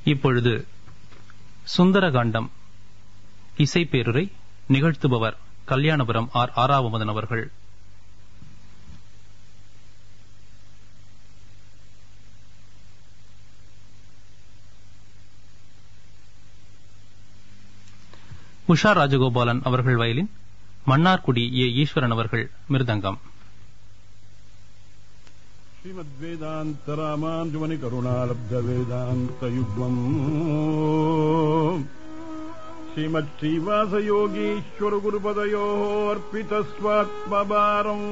இப்பொழுது சுந்தரகாண்டம் இசைப்பேருரை நிகழ்த்துபவர் கல்யாணபுரம் ஆர் ஆராவமதன் அவர்கள் உஷா ராஜகோபாலன் அவர்கள் வயலின் மன்னார்குடி ஏ ஈஸ்வரன் அவர்கள் மிருதங்கம் श्रीमद्वेदान्तरामाञ्जुमनि करुणालब्धवेदान्तयुग्मम् श्रीमच्छ्रीवासयोगीश्वरगुरुपदयोः अर्पितस्वात्मभारम्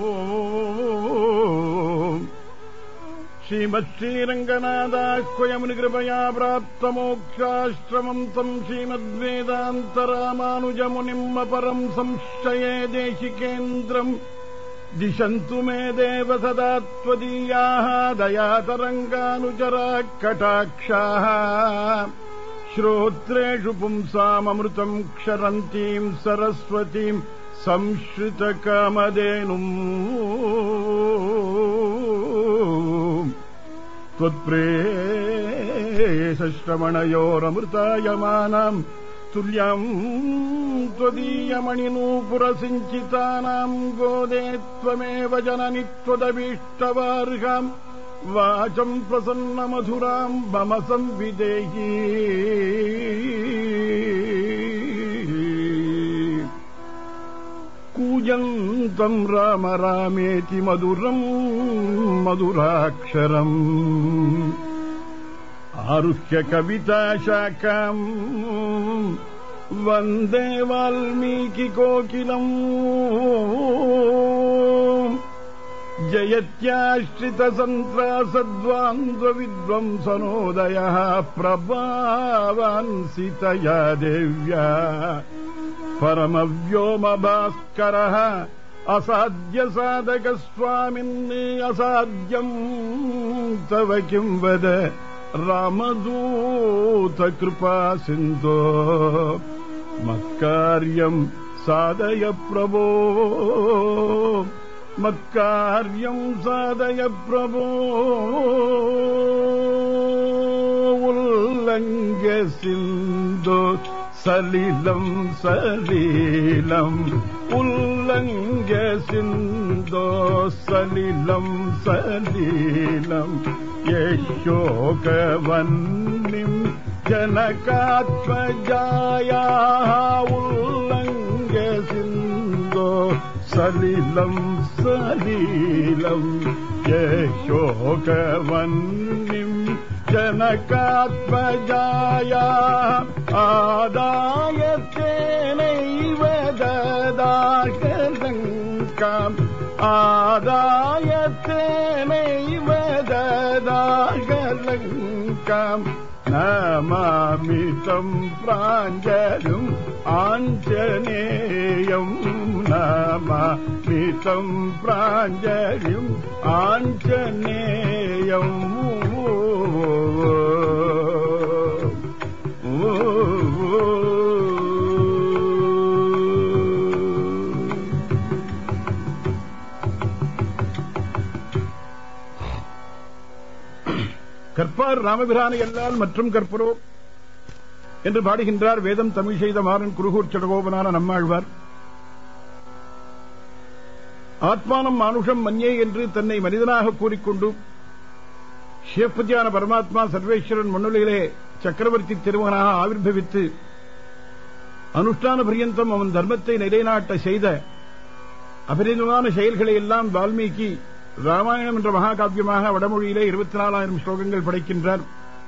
श्रीमच्छ्रीरङ्गनादाह्वयमुनिकृपया प्राप्तमोक्षाश्रमम् तम् श्रीमद्वेदान्तरामानुजमुनिम् अपरम् संशये देशिकेन्द्रम् दिशन्तु मे देव सदा त्वदीयाः दयातरङ्गानुचराः कटाक्षाः श्रोत्रेषु पुंसाममृतम् क्षरन्तीम् सरस्वतीम् संश्रितकामधेनुम् त्वत्प्रेयश्रवणयोरमृतायमानाम् तुल्यम् त्वदीयमणिनूपुरसिञ्चितानाम् गोदे त्वमेव जननि त्वदभीष्टवार्हाम् वाचम् प्रसन्नमधुराम् मम संविदेही कूजन्तम् राम रामेति मधुरम् मधुराक्षरम् आरुह्य कविताशाखाम् वन्दे वाल्मीकिकोकिलम् जयत्याश्रितसन्त्रासद्वान्द्वविद्वंसनोदयः प्रभावान्सितया देव्या परमव्योमभास्करः असाध्यसाधकस्वामिन् असाध्यम् तव किम् वद रामदूतकृपा सिन्धो मत्कार्यम् साधय प्रभो मत्कार्यम् साधय प्रभो उल्लङ्घ्य सिन्धो सलिलम् सलिलम् उल्लङ्घ्य सिन्धो सलिलम् सलिलम् यशोकवन्निम् जनकात्मजायाः उल्लङ्घ्य सिन्धो सलिलम् सलिलम् यशोकवन्निम् जनकात्मजाया आदाय तेनैव ददाशलङ्काम् आदाय तेनैव ददाशलङ्काम् नमामितम् प्राञ्जलिम् आञ्जनेयम् नमामितम् प्राञ्जलिम् आञ्जनेयम् கற்பார் ராமபிரானை எல்லால் மற்றும் கற்பரோ என்று பாடுகின்றார் வேதம் தமிழ் செய்த மாறன் குருகூர் சடகோபனான நம்மாழ்வார் ஆத்மானம் மானுஷம் மஞ்சே என்று தன்னை மனிதனாக கூறிக்கொண்டு சிவபதியான பரமாத்மா சர்வேஸ்வரன் முன்னிலையிலே சக்கரவர்த்தி திருமகனாக ஆவிர்வவித்து அனுஷ்டான பரியந்தம் அவன் தர்மத்தை நிலைநாட்ட செய்த அபரிதமான செயல்களை எல்லாம் வால்மீகி ராமாயணம் என்ற மகாகாவியமாக வடமொழியிலே இருபத்தி நாலாயிரம் ஸ்லோகங்கள் படைக்கின்றார்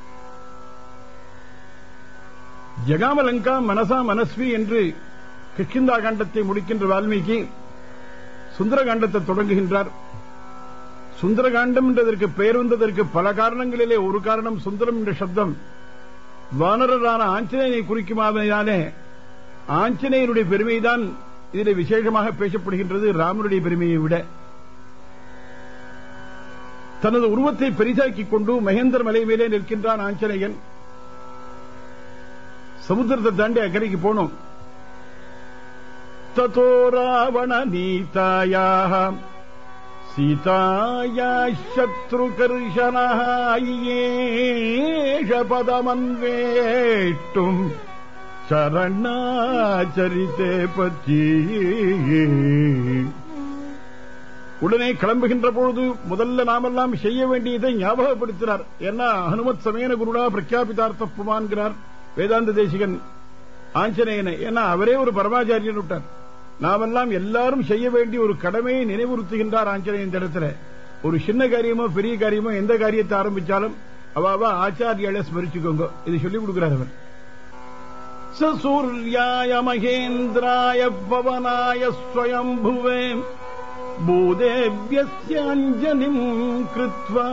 ஜகாமலங்கா மனசா மனஸ்வி என்று கிஷ்கிந்தா காண்டத்தை முடிக்கின்ற வால்மீகி சுந்தரகாண்டத்தை தொடங்குகின்றார் சுந்தரகாண்டம் என்றதற்கு பெயர் வந்ததற்கு பல காரணங்களிலே ஒரு காரணம் சுந்தரம் என்ற சப்தம் வானரரான ஆஞ்சநேயனை குறிக்குமாதனாலே ஆஞ்சநேயனுடைய பெருமைதான் இதில் விசேஷமாக பேசப்படுகின்றது ராமனுடைய பெருமையை விட தனது உருவத்தை பெரிதாக்கிக் கொண்டு மகேந்திர மலை மேலே நிற்கின்றான் ஆஞ்சநேயன் சமுத்திரத்தை தாண்டி அக்கறைக்கு போனோம் ததோ ராவண நீதாயாக சீதாயா சத்ருகர்ஷணः பதமன்வேட்டும் சரணாச்சரித்தே பற்றி உடனே கிளம்புகின்ற பொழுது முதல்ல நாமெல்லாம் செய்ய வேண்டியதை ஞாபகப்படுத்தினார் ஏன்னா ஹனுமத் சமேன குருடா பிரக்யாபிதார்த்த புமான்கிறார் வேதாந்த தேசிகன் ஆஞ்சநேயனை ஏன்னா அவரே ஒரு பரமாச்சாரியன் விட்டார் நாமெல்லாம் எல்லாரும் செய்ய வேண்டிய ஒரு கடமையை நினைவுறுத்துகின்றார் ஆஞ்சநேயன் இந்த இடத்துல ஒரு சின்ன காரியமோ பெரிய காரியமோ எந்த காரியத்தை ஆரம்பிச்சாலும் அவாவா ஆச்சாரியால ஸ்மரிச்சுக்கோங்க இது சொல்லி கொடுக்கிறார் அவர் சூர்யாய மகேந்திராய பவனாய ஸ்வயம்புவே பூதேபியஸ்யாஞ்சலிம் கிருத்வா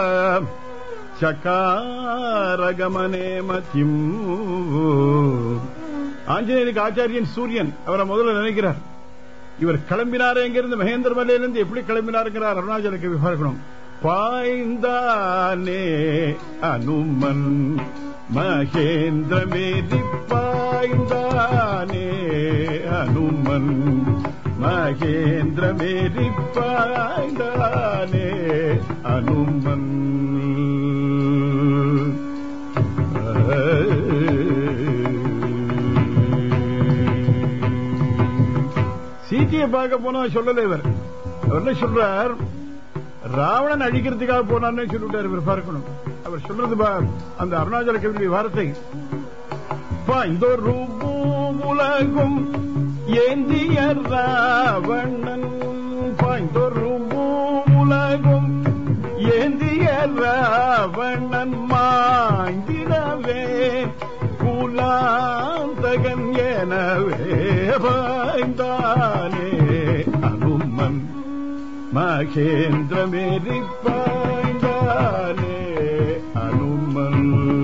சகாரகமனே மதிம் ஆஞ்சநேயனுக்கு ஆச்சாரியன் சூரியன் அவரை முதல்ல நினைக்கிறார் இவர் கிளம்பினார் எங்கிருந்து மகேந்திர மலையிலிருந்து எப்படி கிளம்பினாருங்கிறார் அருணாச்சலுக்கு விசாரிக்கணும் பாய்ந்தானே அனுமன் மகேந்திர மேரி பாய்ந்தானே அனுமன் மகேந்திர மேரி பாய்ந்தானே அனுமன் சீத்தையை பார்க்க போனா சொல்லல இவர் அவர் என்ன சொல்றார் ராவணன் அழிக்கிறதுக்காக போனான்னு சொல்லிவிட்டார் இவர் பார்க்கணும் அவர் சொல்றது அந்த அருணாச்சல கவிதை வார்த்தை பாய்ந்தொரு உலகும் ஏந்திய ராவணன் பாய்ந்தொரு உலகும் ஏந்திய ராவணன் மாய்ந்திடவே குலாந்தகன் எனவே பாய்ந்தானே அனுமன் மகேந்திர மேரி பாய்ந்தானே அனுமன்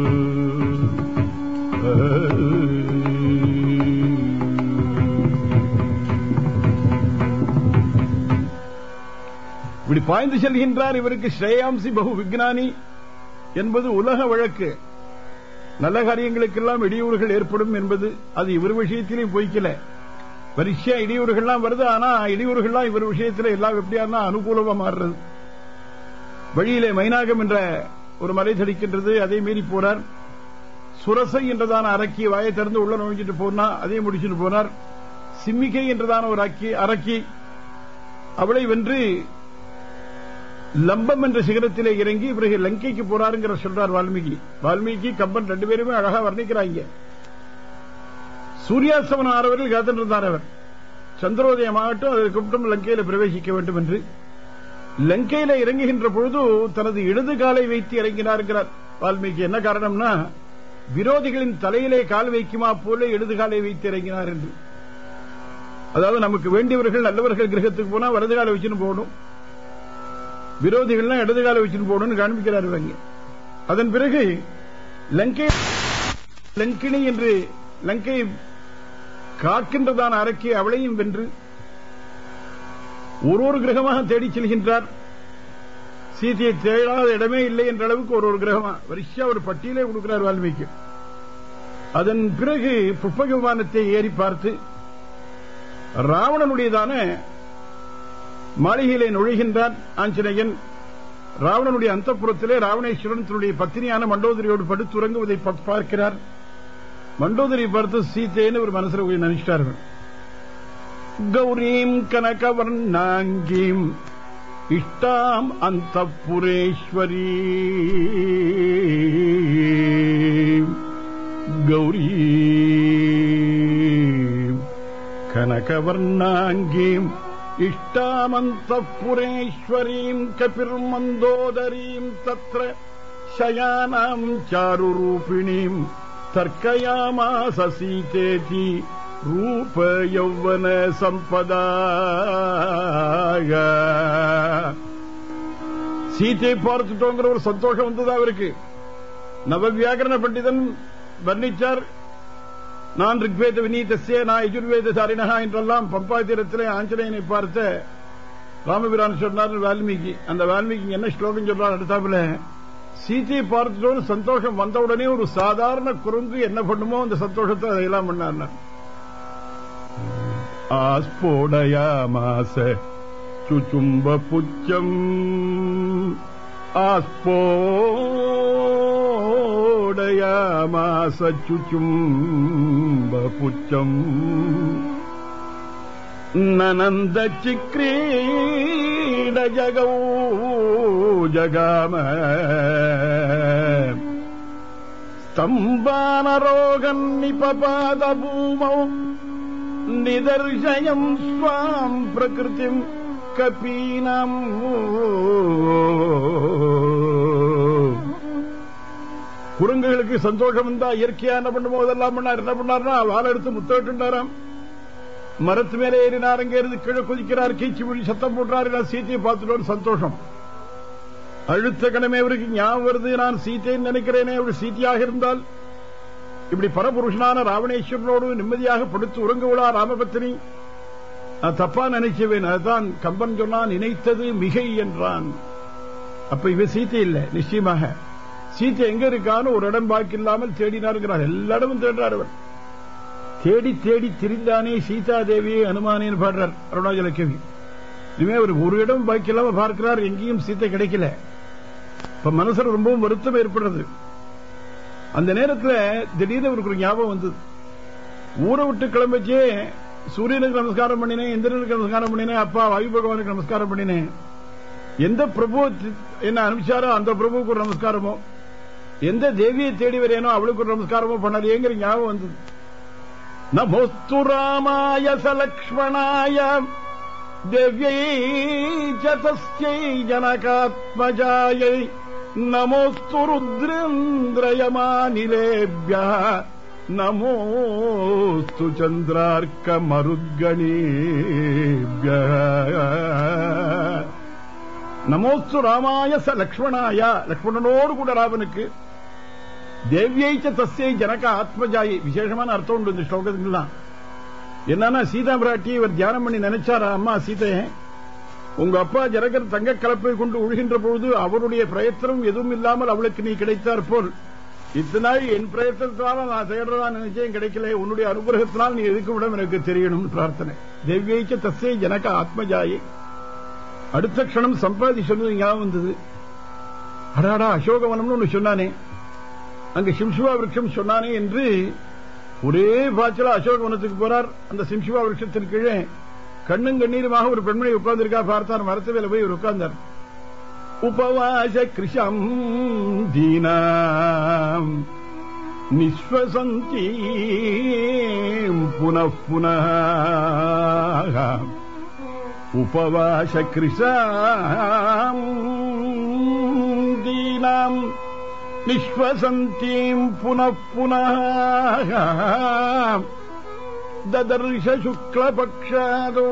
இப்படி பாய்ந்து செல்கின்றார் இவருக்கு ஸ்ரேயாம்சி பகு விக்னானி என்பது உலக வழக்கு நல்ல காரியங்களுக்கெல்லாம் இடையூறுகள் ஏற்படும் என்பது அது இவர் விஷயத்திலையும் பொய்க்கல வரிசையா இடையூறுகள்லாம் வருது ஆனா இடையூறுகள்லாம் இவர் விஷயத்துல எல்லாம் எப்படியானா அனுகூலமா மாறுறது வழியிலே மைனாகம் என்ற ஒரு மலை தடிக்கின்றது அதை மீறி போறார் சுரசை என்றதான அரக்கி வாயை திறந்து உள்ள நுழைஞ்சிட்டு போனா அதை முடிச்சுட்டு போனார் சிம்மிகை என்றதான ஒரு அக்கி அரக்கி அவளை வென்று லம்பம் என்ற சிகரத்திலே இறங்கி பிறகு லங்கைக்கு போறாருங்கிற சொல்றார் வால்மீகி வால்மீகி கம்பன் ரெண்டு பேருமே அழகா வர்ணிக்கிறாங்க சூரியாஸ்தமனம் ஆறவர்கள் காத்திருந்தார் அவர் சந்திரோதயம் ஆகட்டும் அதை கூப்பிட்டும் லங்கையில பிரவேசிக்க வேண்டும் என்று லங்கையில இறங்குகின்ற பொழுது தனது இடது காலை வைத்து இறங்கினார்கிறார் வால்மீகி என்ன காரணம்னா விரோதிகளின் தலையிலே கால் வைக்குமா போல இடது காலை வைத்து இறங்கினார் என்று அதாவது நமக்கு வேண்டியவர்கள் நல்லவர்கள் கிரகத்துக்கு போனா வலது காலை வச்சுன்னு போகணும் விரோதிகள்லாம் இடது காலை வச்சுட்டு போகணும்னு காண்பிக்கிறார் இவங்க அதன் பிறகு லங்கை லங்கினி என்று லங்கை காக்கின்றதான அரக்கி அவளையும் வென்று ஒரு ஒரு கிரகமாக தேடிச் செல்கின்றார் சீதையை தேடாத இடமே இல்லை என்ற அளவுக்கு ஒரு ஒரு கிரகமா வரிசையா ஒரு பட்டியலே கொடுக்கிறார் வால்மீகி அதன் பிறகு புஷ்பக விமானத்தை ஏறி பார்த்து ராவணனுடையதான மாளிகையிலே நுழைகின்றார் ஆஞ்சநேயன் ராவணனுடைய அந்தப்புறத்திலே ராவணேஸ்வரன் தன்னுடைய பத்தினியான மண்டோதரியோடு படுத்து உறங்குவதை பார்க்கிறார் மண்டோதரி பார்த்து சீத்தேன்னு ஒரு மனசுல போய் நினைச்சிட்டார்கள் கௌரீம் கனகவர்ணாங்கீம் இஷ்டாம் அந்த புரேஸ்வரி கௌரி கனகவர்ணாங்கீம் इष्टामन्तःपुरेश्वरीम् कपिर्मन्दोदरीम् तत्र शयानाम् चारुरूपिणीम् तर्कयामास सीतेति रूपयौवन सम्पदा சீத்தை பார்த்துட்டோங்கிற ஒரு சந்தோஷம் வந்தது அவருக்கு நவவியாகரண பண்டிதன் வர்ணிச்சார் நான் ரிக்வேத வினீதஸ்ய நான் யஜுர்வேத சாரினகா என்றெல்லாம் பம்பா தீரத்திலே ஆஞ்சநேயனை பார்த்த ராமபிரான் சொன்னார் வால்மீகி அந்த வால்மீகி என்ன ஸ்லோகம் சொல்றார் அடுத்தாப்புல சீத்தையை பார்த்துட்டோன்னு சந்தோஷம் வந்தவுடனே ஒரு சாதாரண குறுங்கு என்ன பண்ணுமோ அந்த சந்தோஷத்தை அதையெல்லாம் பண்ணார் ஆஸ்போடயாமாச சுச்சும்ப புச்சம் ஆஸ்போ புச்சம் நனந்த சிக்ரீட ஜகௌ ஜகாம ஸ்தம்பானரோகன் நிபபாத பூமௌ நிதர்சயம் ஸ்வாம் பிரகிருதிம் கபீனம் குரங்குகளுக்கு சந்தோஷம் வந்தா இயற்கையா என்ன பண்ணும் போதெல்லாம் பண்ணார் என்ன பண்ணார்னா வாழை எடுத்து முத்தமிட்டுண்டாராம் மரத்து மேலே ஏறினார் அங்கே இருந்து கீழே குதிக்கிறார் கீச்சு விழி சத்தம் போடுறாரு நான் சீத்தையை பார்த்துட்டு சந்தோஷம் அழுத்த கணமே அவருக்கு ஞாபகம் வருது நான் சீத்தைன்னு நினைக்கிறேனே அவள் சீத்தையாக இருந்தால் இப்படி பரபுருஷனான ராவணேஸ்வரனோடு நிம்மதியாக படுத்து உறங்குவளா ராமபத்தினி நான் தப்பா நினைச்சுவேன் அதுதான் கம்பன் சொன்னான் நினைத்தது மிகை என்றான் அப்ப இவ சீத்தை இல்ல நிச்சயமாக சீத்தை எங்க இருக்கான்னு ஒரு இடம் பாக்கி இல்லாமல் தேடினாருங்கிறார் எல்லா இடமும் தேடுறார் அவர் தேடி தேடி திரிந்தானே சீதா தேவியை அனுமானேன்னு பாடுறார் அருணாச்சல கவி இனிமே அவர் ஒரு இடம் பாக்கி இல்லாம பார்க்கிறார் எங்கேயும் சீத்தை கிடைக்கல இப்ப மனசுல ரொம்பவும் வருத்தம் ஏற்படுறது அந்த நேரத்தில் திடீர்னு அவருக்கு ஒரு ஞாபகம் வந்தது ஊரை விட்டு கிளம்பிச்சே சூரியனுக்கு நமஸ்காரம் பண்ணினேன் இந்திரனுக்கு நமஸ்காரம் பண்ணினேன் அப்பா வாயு பகவானுக்கு நமஸ்காரம் பண்ணினேன் எந்த பிரபு என்ன அனுப்பிச்சாரோ அந்த பிரபுவுக்கு ஒரு நமஸ்காரமோ எந்த தேவியை தேடி வரேனோ அவளுக்கு ஒரு நமஸ்காரமோ பண்ணலையேங்கிற ஞாபகம் வந்தது நமோஸ்து ராமாய சலக்ஷ்மணாய தேவியை சதஸ்யை ஜனகாத்மஜாயை நமோஸ்து ருத்ரேந்திரயமானிலேபிய நமோஸ்து சந்திரார்க்க மருத்கணேபிய நமோஸ்து ராமாய ச லக்ஷ்மணாய லக்ஷ்மணனோடு கூட ராவனுக்கு தேவியைச்ச தஸ்யை ஜனக ஆத்மஜாயை விசேஷமான அர்த்தம் உண்டு இந்த ஸ்லோகத்துக்குலாம் என்னன்னா சீதா பிராட்டி இவர் தியானம் பண்ணி நினைச்சாரா அம்மா சீதையை உங்க அப்பா ஜனகர் தங்க கலப்பை கொண்டு உழுகின்ற பொழுது அவருடைய பிரயத்தனம் எதுவும் இல்லாமல் அவளுக்கு நீ கிடைத்தார் போல் இத்தனை நாள் என் பிரயத்தனத்தினால நான் தேடுறதா நினைச்சேன் கிடைக்கல உன்னுடைய அனுகிரகத்தினால் நீ எதுக்கு விட எனக்கு தெரியணும் பிரார்த்தனை தேவியைச்ச தஸ்யை ஜனக ஆத்மஜாயை அடுத்த க்ஷணம் சம்பாதி சொன்னது ஞாபகம் வந்தது அடாடா அசோகவனம்னு ஒன்று சொன்னானே அங்க சிம்சுவா விருட்சம் சொன்னானே என்று ஒரே பாய்ச்சலா அசோகவனத்துக்கு போறார் அந்த சிம்சுவா விருட்சத்தின் கீழே கண்ணும் கண்ணீருமாக ஒரு பெண்மணி உட்கார்ந்திருக்கா பார்த்தார் மரத்து மேல போய் உட்கார்ந்தார் உபவாச கிருஷம் தீனாம் நிஸ்வசந்தி புனః புனः उपवास कृशाम् दीनाम् निःश्वसन्तीम् पुनः पुनः ददर्श शुक्लपक्षादो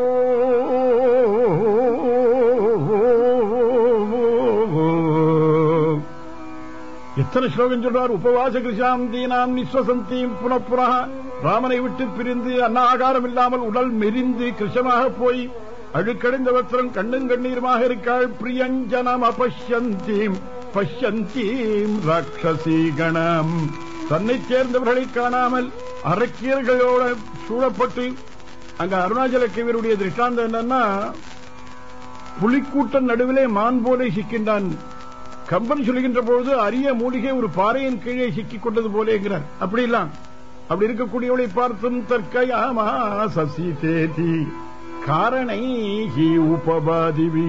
எத்தனை ஸ்லோகம் சொல்றார் உபவாச கிருஷாம் தீனாம் நிஸ்வசந்தியும் புனப்புனா ராமனை விட்டு பிரிந்து அன்னாகாரம் இல்லாமல் உடல் மெரிந்து கிருஷமாக போய் அழுக்கடைந்த வஸ்திரம் கண்ணும் கண்ணீருமாக இருக்காள் பிரியஞ்சனம் அபஷ்யந்தீம் பஷ்யந்தீம் ராட்சசி கணம் தன்னை சேர்ந்தவர்களை காணாமல் அரக்கியர்களோட சூழப்பட்டு அங்க அருணாச்சல கவியருடைய திருஷ்டாந்தம் என்னன்னா புலிக்கூட்டம் நடுவிலே மான் போல சிக்கின்றான் கம்பன் சொல்லுகின்ற பொழுது அரிய மூலிகை ஒரு பாறையின் கீழே சிக்கிக் கொண்டது போலேங்கிறார் அப்படி இல்ல அப்படி இருக்கக்கூடியவளை பார்த்தும் தற்கையாமா சசி தேதி காரணை உபபாதிவி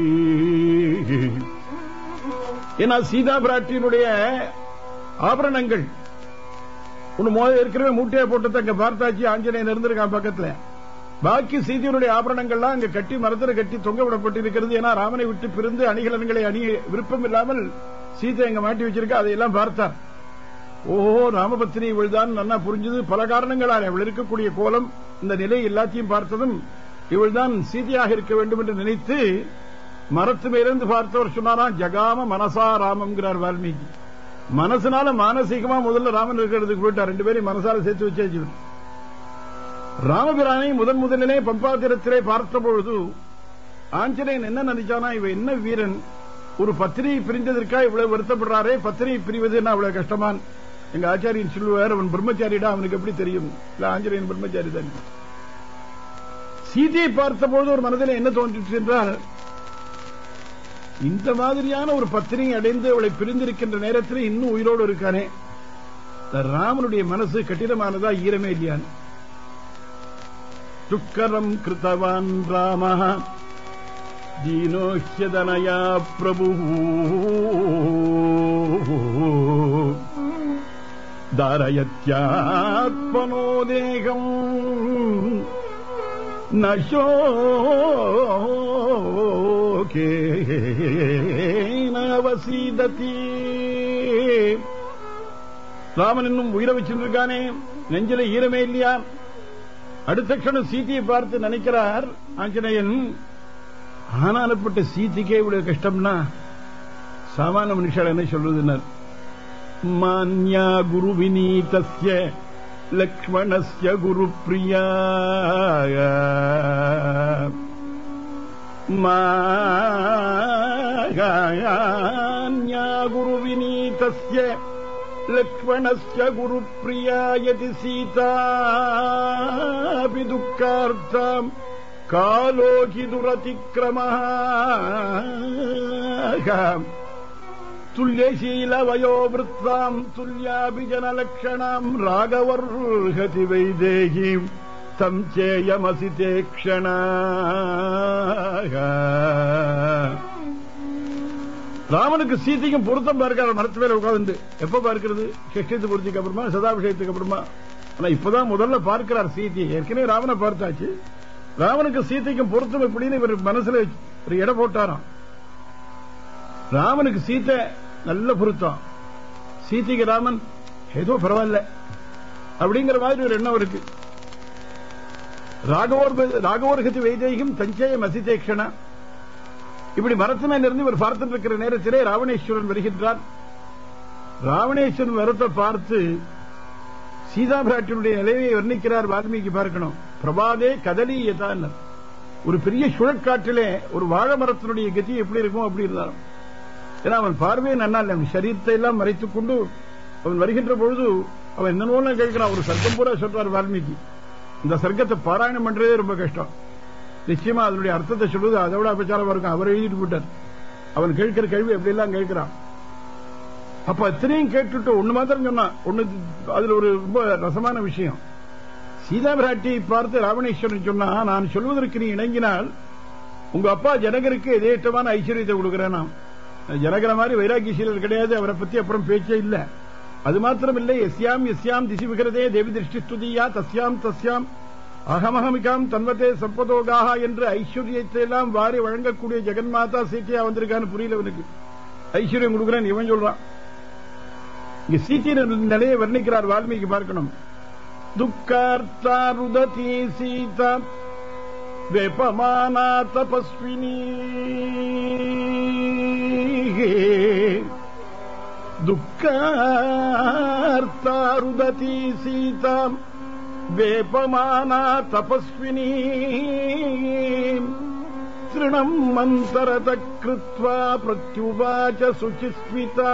ஏன்னா சீதா பிராட்டியினுடைய ஆபரணங்கள் ஒண்ணு மோத ஏற்கனவே மூட்டையா போட்டது அங்க பார்த்தாச்சு ஆஞ்சநேயன் இருந்திருக்கான் பக்கத்துல பாக்கி சீதையினுடைய ஆபரணங்கள்லாம் அங்க கட்டி மரத்துல கட்டி தொங்க விடப்பட்டிருக்கிறது ஏன்னா ராமனை விட்டு பிரிந்து அணிகலன்களை அணிய விருப்பம் இல்லாமல் சீதை அங்க மாட்டி வச்சிருக்க அதையெல்லாம் பார்த்தார் ஓஹோ ராமபத்தினி இவள்தான் நன்னா புரிஞ்சது பல காரணங்களால் அவள் இருக்கக்கூடிய கோலம் இந்த நிலை எல்லாத்தையும் பார்த்ததும் இவள்தான் சீதையாக இருக்க வேண்டும் என்று நினைத்து மரத்து மேலிருந்து பார்த்தவர் சொன்னாராம் ஜகாம மனசா ராமம்ங்கிறார் வால்மீகி மனசுனால மானசீகமா முதல்ல ராமன் இருக்கிறதுக்கு போயிட்டார் ரெண்டு பேரையும் மனசால சேர்த்து வச்சாச்சு ராமபிரானை முதன் முதலிலே பம்பாத்திரத்திலே பார்த்த பொழுது ஆஞ்சநேயன் என்ன நினைச்சானா இவ என்ன வீரன் ஒரு பத்திரிகை பிரிந்ததற்கா இவ்வளவு வருத்தப்படுறாரே பத்திரிகை பிரிவது என்ன அவ்வளவு கஷ்டமான் எங்க ஆச்சாரியன் சொல்லுவார் அவன் பிரம்மச்சாரிடா அவனுக்கு எப்படி தெரியும் இல்ல ஆஞ்சநேயன் பிரம்மச்சாரி தான் சீதையை பார்த்தபோது ஒரு மனதில் என்ன தோன்றிச்சு என்றால் இந்த மாதிரியான ஒரு பத்திரிகை அடைந்து அவளை பிரிந்திருக்கின்ற நேரத்தில் இன்னும் உயிரோடு இருக்கானே ராமனுடைய மனசு கட்டிடமானதா ஈரமே இல்லையான்னு துக்கரம் கிருத்தவான் ராம தீனோஹ்யதனயா பிரபு தாரயத்யாத்மனோ தேகம் நசோகேனவசீததி ராமன் இன்னும் உயிரை வச்சிருக்கானே நெஞ்சில ஈரமே இல்லையா அடுத்த க்ஷணம் சீதையை பார்த்து நினைக்கிறார் ஆஞ்சநேயன் ஆனாலப்பட்ட சீதைக்கே இவ்வளவு கஷ்டம்னா சாமானிய மனுஷர் என்ன சொல்றதுனர் மான்யா குரு வினீதஸ்ய லக்ஷ்மணஸ்ய குரு பிரியா மான்யா குரு வினீதஸ்ய லக்ஷ்மணஸ்ய குரு பிரியா யதி சீதாபி துக்கார்த்தம் காலோகி துரதிக்கிரமः துல்யசீலவயோவృత్తాम् துல்யாபிஜனலக்ஷணாम् ராகவர்ஹதி வைதேகீம் தம் சேயமசி தேக்ஷண ராமனுக்கு சீதைக்கும் பொருத்தம் பார்க்கிறார் மரத்து மேல உட்கார்ந்து எப்ப பார்க்கிறது ஷஷ்டத்து பூர்த்திக்கு அப்புறமா சதாபிஷேகத்துக்கு அப்புறமா ஆனா இப்பதான் முதல்ல பார்க்கிறார் சீதையை ஏற்கனவே ராவனை பார்த்தாச்சு ராவனுக்கு சீதைக்கும் பொருத்தம் எப்படின்னு இவர் மனசுல ஒரு இடம் போட்டாராம் ராமனுக்கு சீத்தை நல்ல பொருத்தம் சீதைக்கு ராமன் ஏதோ பரவாயில்ல அப்படிங்கிற மாதிரி ஒரு எண்ணம் இருக்கு ராகவோர் ராகவோர்கதி வைதேகம் தஞ்சயம் அசிதேக்ஷணா இப்படி மரத்து மேல இருந்து இவர் பார்த்துட்டு இருக்கிற நேரத்திலே ராவணேஸ்வரன் வருகின்றார் ராவணேஸ்வரன் வரத்தை பார்த்து சீதா பிராட்டியுடைய நிலையை வர்ணிக்கிறார் வால்மீகி பார்க்கணும் பிரபாதே கதலீயதான் ஒரு பெரிய சுழற்காற்றிலே ஒரு வாழை மரத்தினுடைய கதி எப்படி இருக்கும் அப்படி இருந்தாலும் ஏன்னா அவன் பார்வையை நன்னா இல்லை அவன் சரீரத்தை எல்லாம் மறைத்துக் கொண்டு அவன் வருகின்ற பொழுது அவன் என்ன நூலம் கேட்கிறான் ஒரு சர்க்கம் பூரா சொல்றார் வால்மீகி இந்த சர்க்கத்தை பாராயணம் பண்றதே ரொம்ப கஷ்டம் நிச்சயமா அதனுடைய அர்த்தத்தை சொல்றது அதை விட அபச்சாரமா இருக்கும் அவர் எழுதிட்டு போட்டார் அவன் கேட்கிற கேள்வி எப்படி எல்லாம் கேட்கிறான் அப்ப அத்தனையும் கேட்டுட்டு ஒண்ணு மாத்திரம் சொன்னான் ஒண்ணு அதுல ஒரு ரொம்ப ரசமான விஷயம் சீதா பிராட்டியை பார்த்து ராவணேஸ்வரன் சொன்னா நான் சொல்வதற்கு நீ இணங்கினால் உங்க அப்பா ஜனகருக்கு எதேற்றமான ஐஸ்வர்யத்தை கொடுக்கிறேன் நான் ஜனகர மாதிரி வைராக்கியசீலர் கிடையாது அவரை பத்தி அப்புறம் பேச்சே இல்ல அது மாத்திரம் இல்லை எஸ்யாம் எஸ்யாம் திசி விகிறதே தேவி திருஷ்டி ஸ்துதியா தஸ்யாம் தஸ்யாம் அகமகமிகாம் தன்வத்தே சம்பதோகாக என்று ஐஸ்வர்யத்தை எல்லாம் வாரி வழங்கக்கூடிய ஜெகன்மாதா சீக்கியா வந்திருக்கான்னு புரியல அவனுக்கு ஐஸ்வர்யம் கொடுக்குறேன் இவன் சொல்றான் இங்க சீத்தியின் நிலையை வர்ணிக்கிறார் வால்மீகி பார்க்கணும் துக்கார்த்தா ருததி சீதா வெப்பமானா தபஸ்வினி துக்கார்த்தா ருததி சீதா வேப்பமானா தபஸ்வினி திருணம் மந்தரத கிருத்வா பிரத்யுவாச்ச சுச்சிஸ்மிதா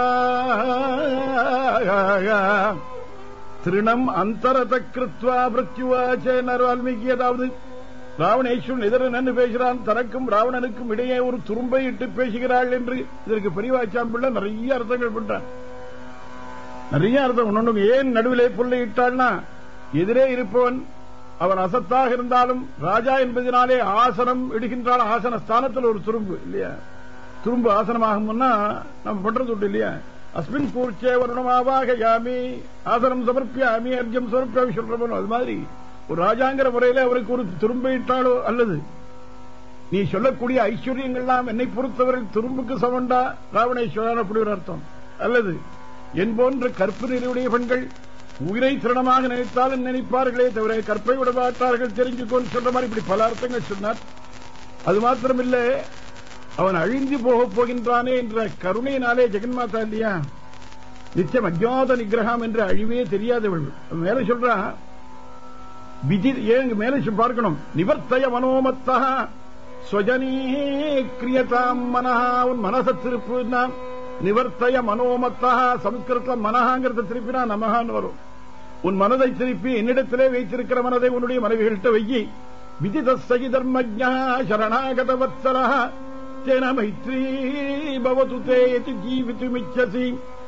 திருணம் அந்தரத கிருத்வா பிரத்யுவாச்ச வால்மீகி அதாவது ராவணேஸ்வரன் எதிர நின்று பேசுகிறான் தனக்கும் ராவணனுக்கும் இடையே ஒரு துரும்பை இட்டு பேசுகிறாள் என்று இதற்கு பெரியவாச்சாம்பிள்ள நிறைய அர்த்தங்கள் பண்றான் நிறைய அர்த்தம் ஒன்னொன்னு ஏன் நடுவிலே புள்ளை இட்டாள்னா எதிரே இருப்பவன் அவன் அசத்தாக இருந்தாலும் ராஜா என்பதனாலே ஆசனம் இடுகின்றால் ஆசன ஸ்தானத்தில் ஒரு துரும்பு இல்லையா துரும்பு ஆசனமாகும்னா நம்ம பண்றது உண்டு இல்லையா அஸ்மின் கூர்ச்சே வருணமாவாக யாமி ஆசனம் சமர்ப்பியாமி அர்ஜம் சமர்ப்பியாமி சொல்றவன் அது மாதிரி ஒரு ராஜாங்கிற முறையில அவருக்கு ஒரு துரும்பிட்டாலோ அல்லது நீ சொல்லக்கூடிய ஐஸ்வர்யங்கள்லாம் என்னை பொறுத்தவரை துரும்புக்கு சமண்டா ராவணேஸ்வரன் அப்படி ஒரு அர்த்தம் அல்லது என் போன்ற கற்பு நிறைவுடைய பெண்கள் உயிரை திருணமாக நினைத்தாலும் நினைப்பார்களே தவிர கற்பை விட மாட்டார்கள் தெரிஞ்சுக்கோன்னு சொல்ற மாதிரி இப்படி பல அர்த்தங்கள் சொன்னார் அது மாத்திரமில்ல அவன் அழிந்து போகப் போகின்றானே என்ற கருணையினாலே ஜெகன்மாதா இல்லையா நிச்சயம் அஜாத நிகிரகம் என்ற அழிவே தெரியாதவள் மேல சொல்றான் விதி ஏன் மேல பார்க்கணும் நிவர்த்தய மனோமத்தா ஸ்வஜனீ கிரியதாம் மனஹா உன் மனச திருப்புனா நிவர்த்தய மனோமத்தா சம்ஸ்கிருத மனஹாங்கிறத திருப்பினா நமகான்னு வரும் உன் மனதை திருப்பி என்னிடத்திலே வைத்திருக்கிற மனதை உன்னுடைய மனைவிகள்கிட்ட வையி விதித சகி தர்மஜா சரணாகத வத்சரா தேன மைத்ரீ பவது தேதி ஜீவித்துமிச்சசி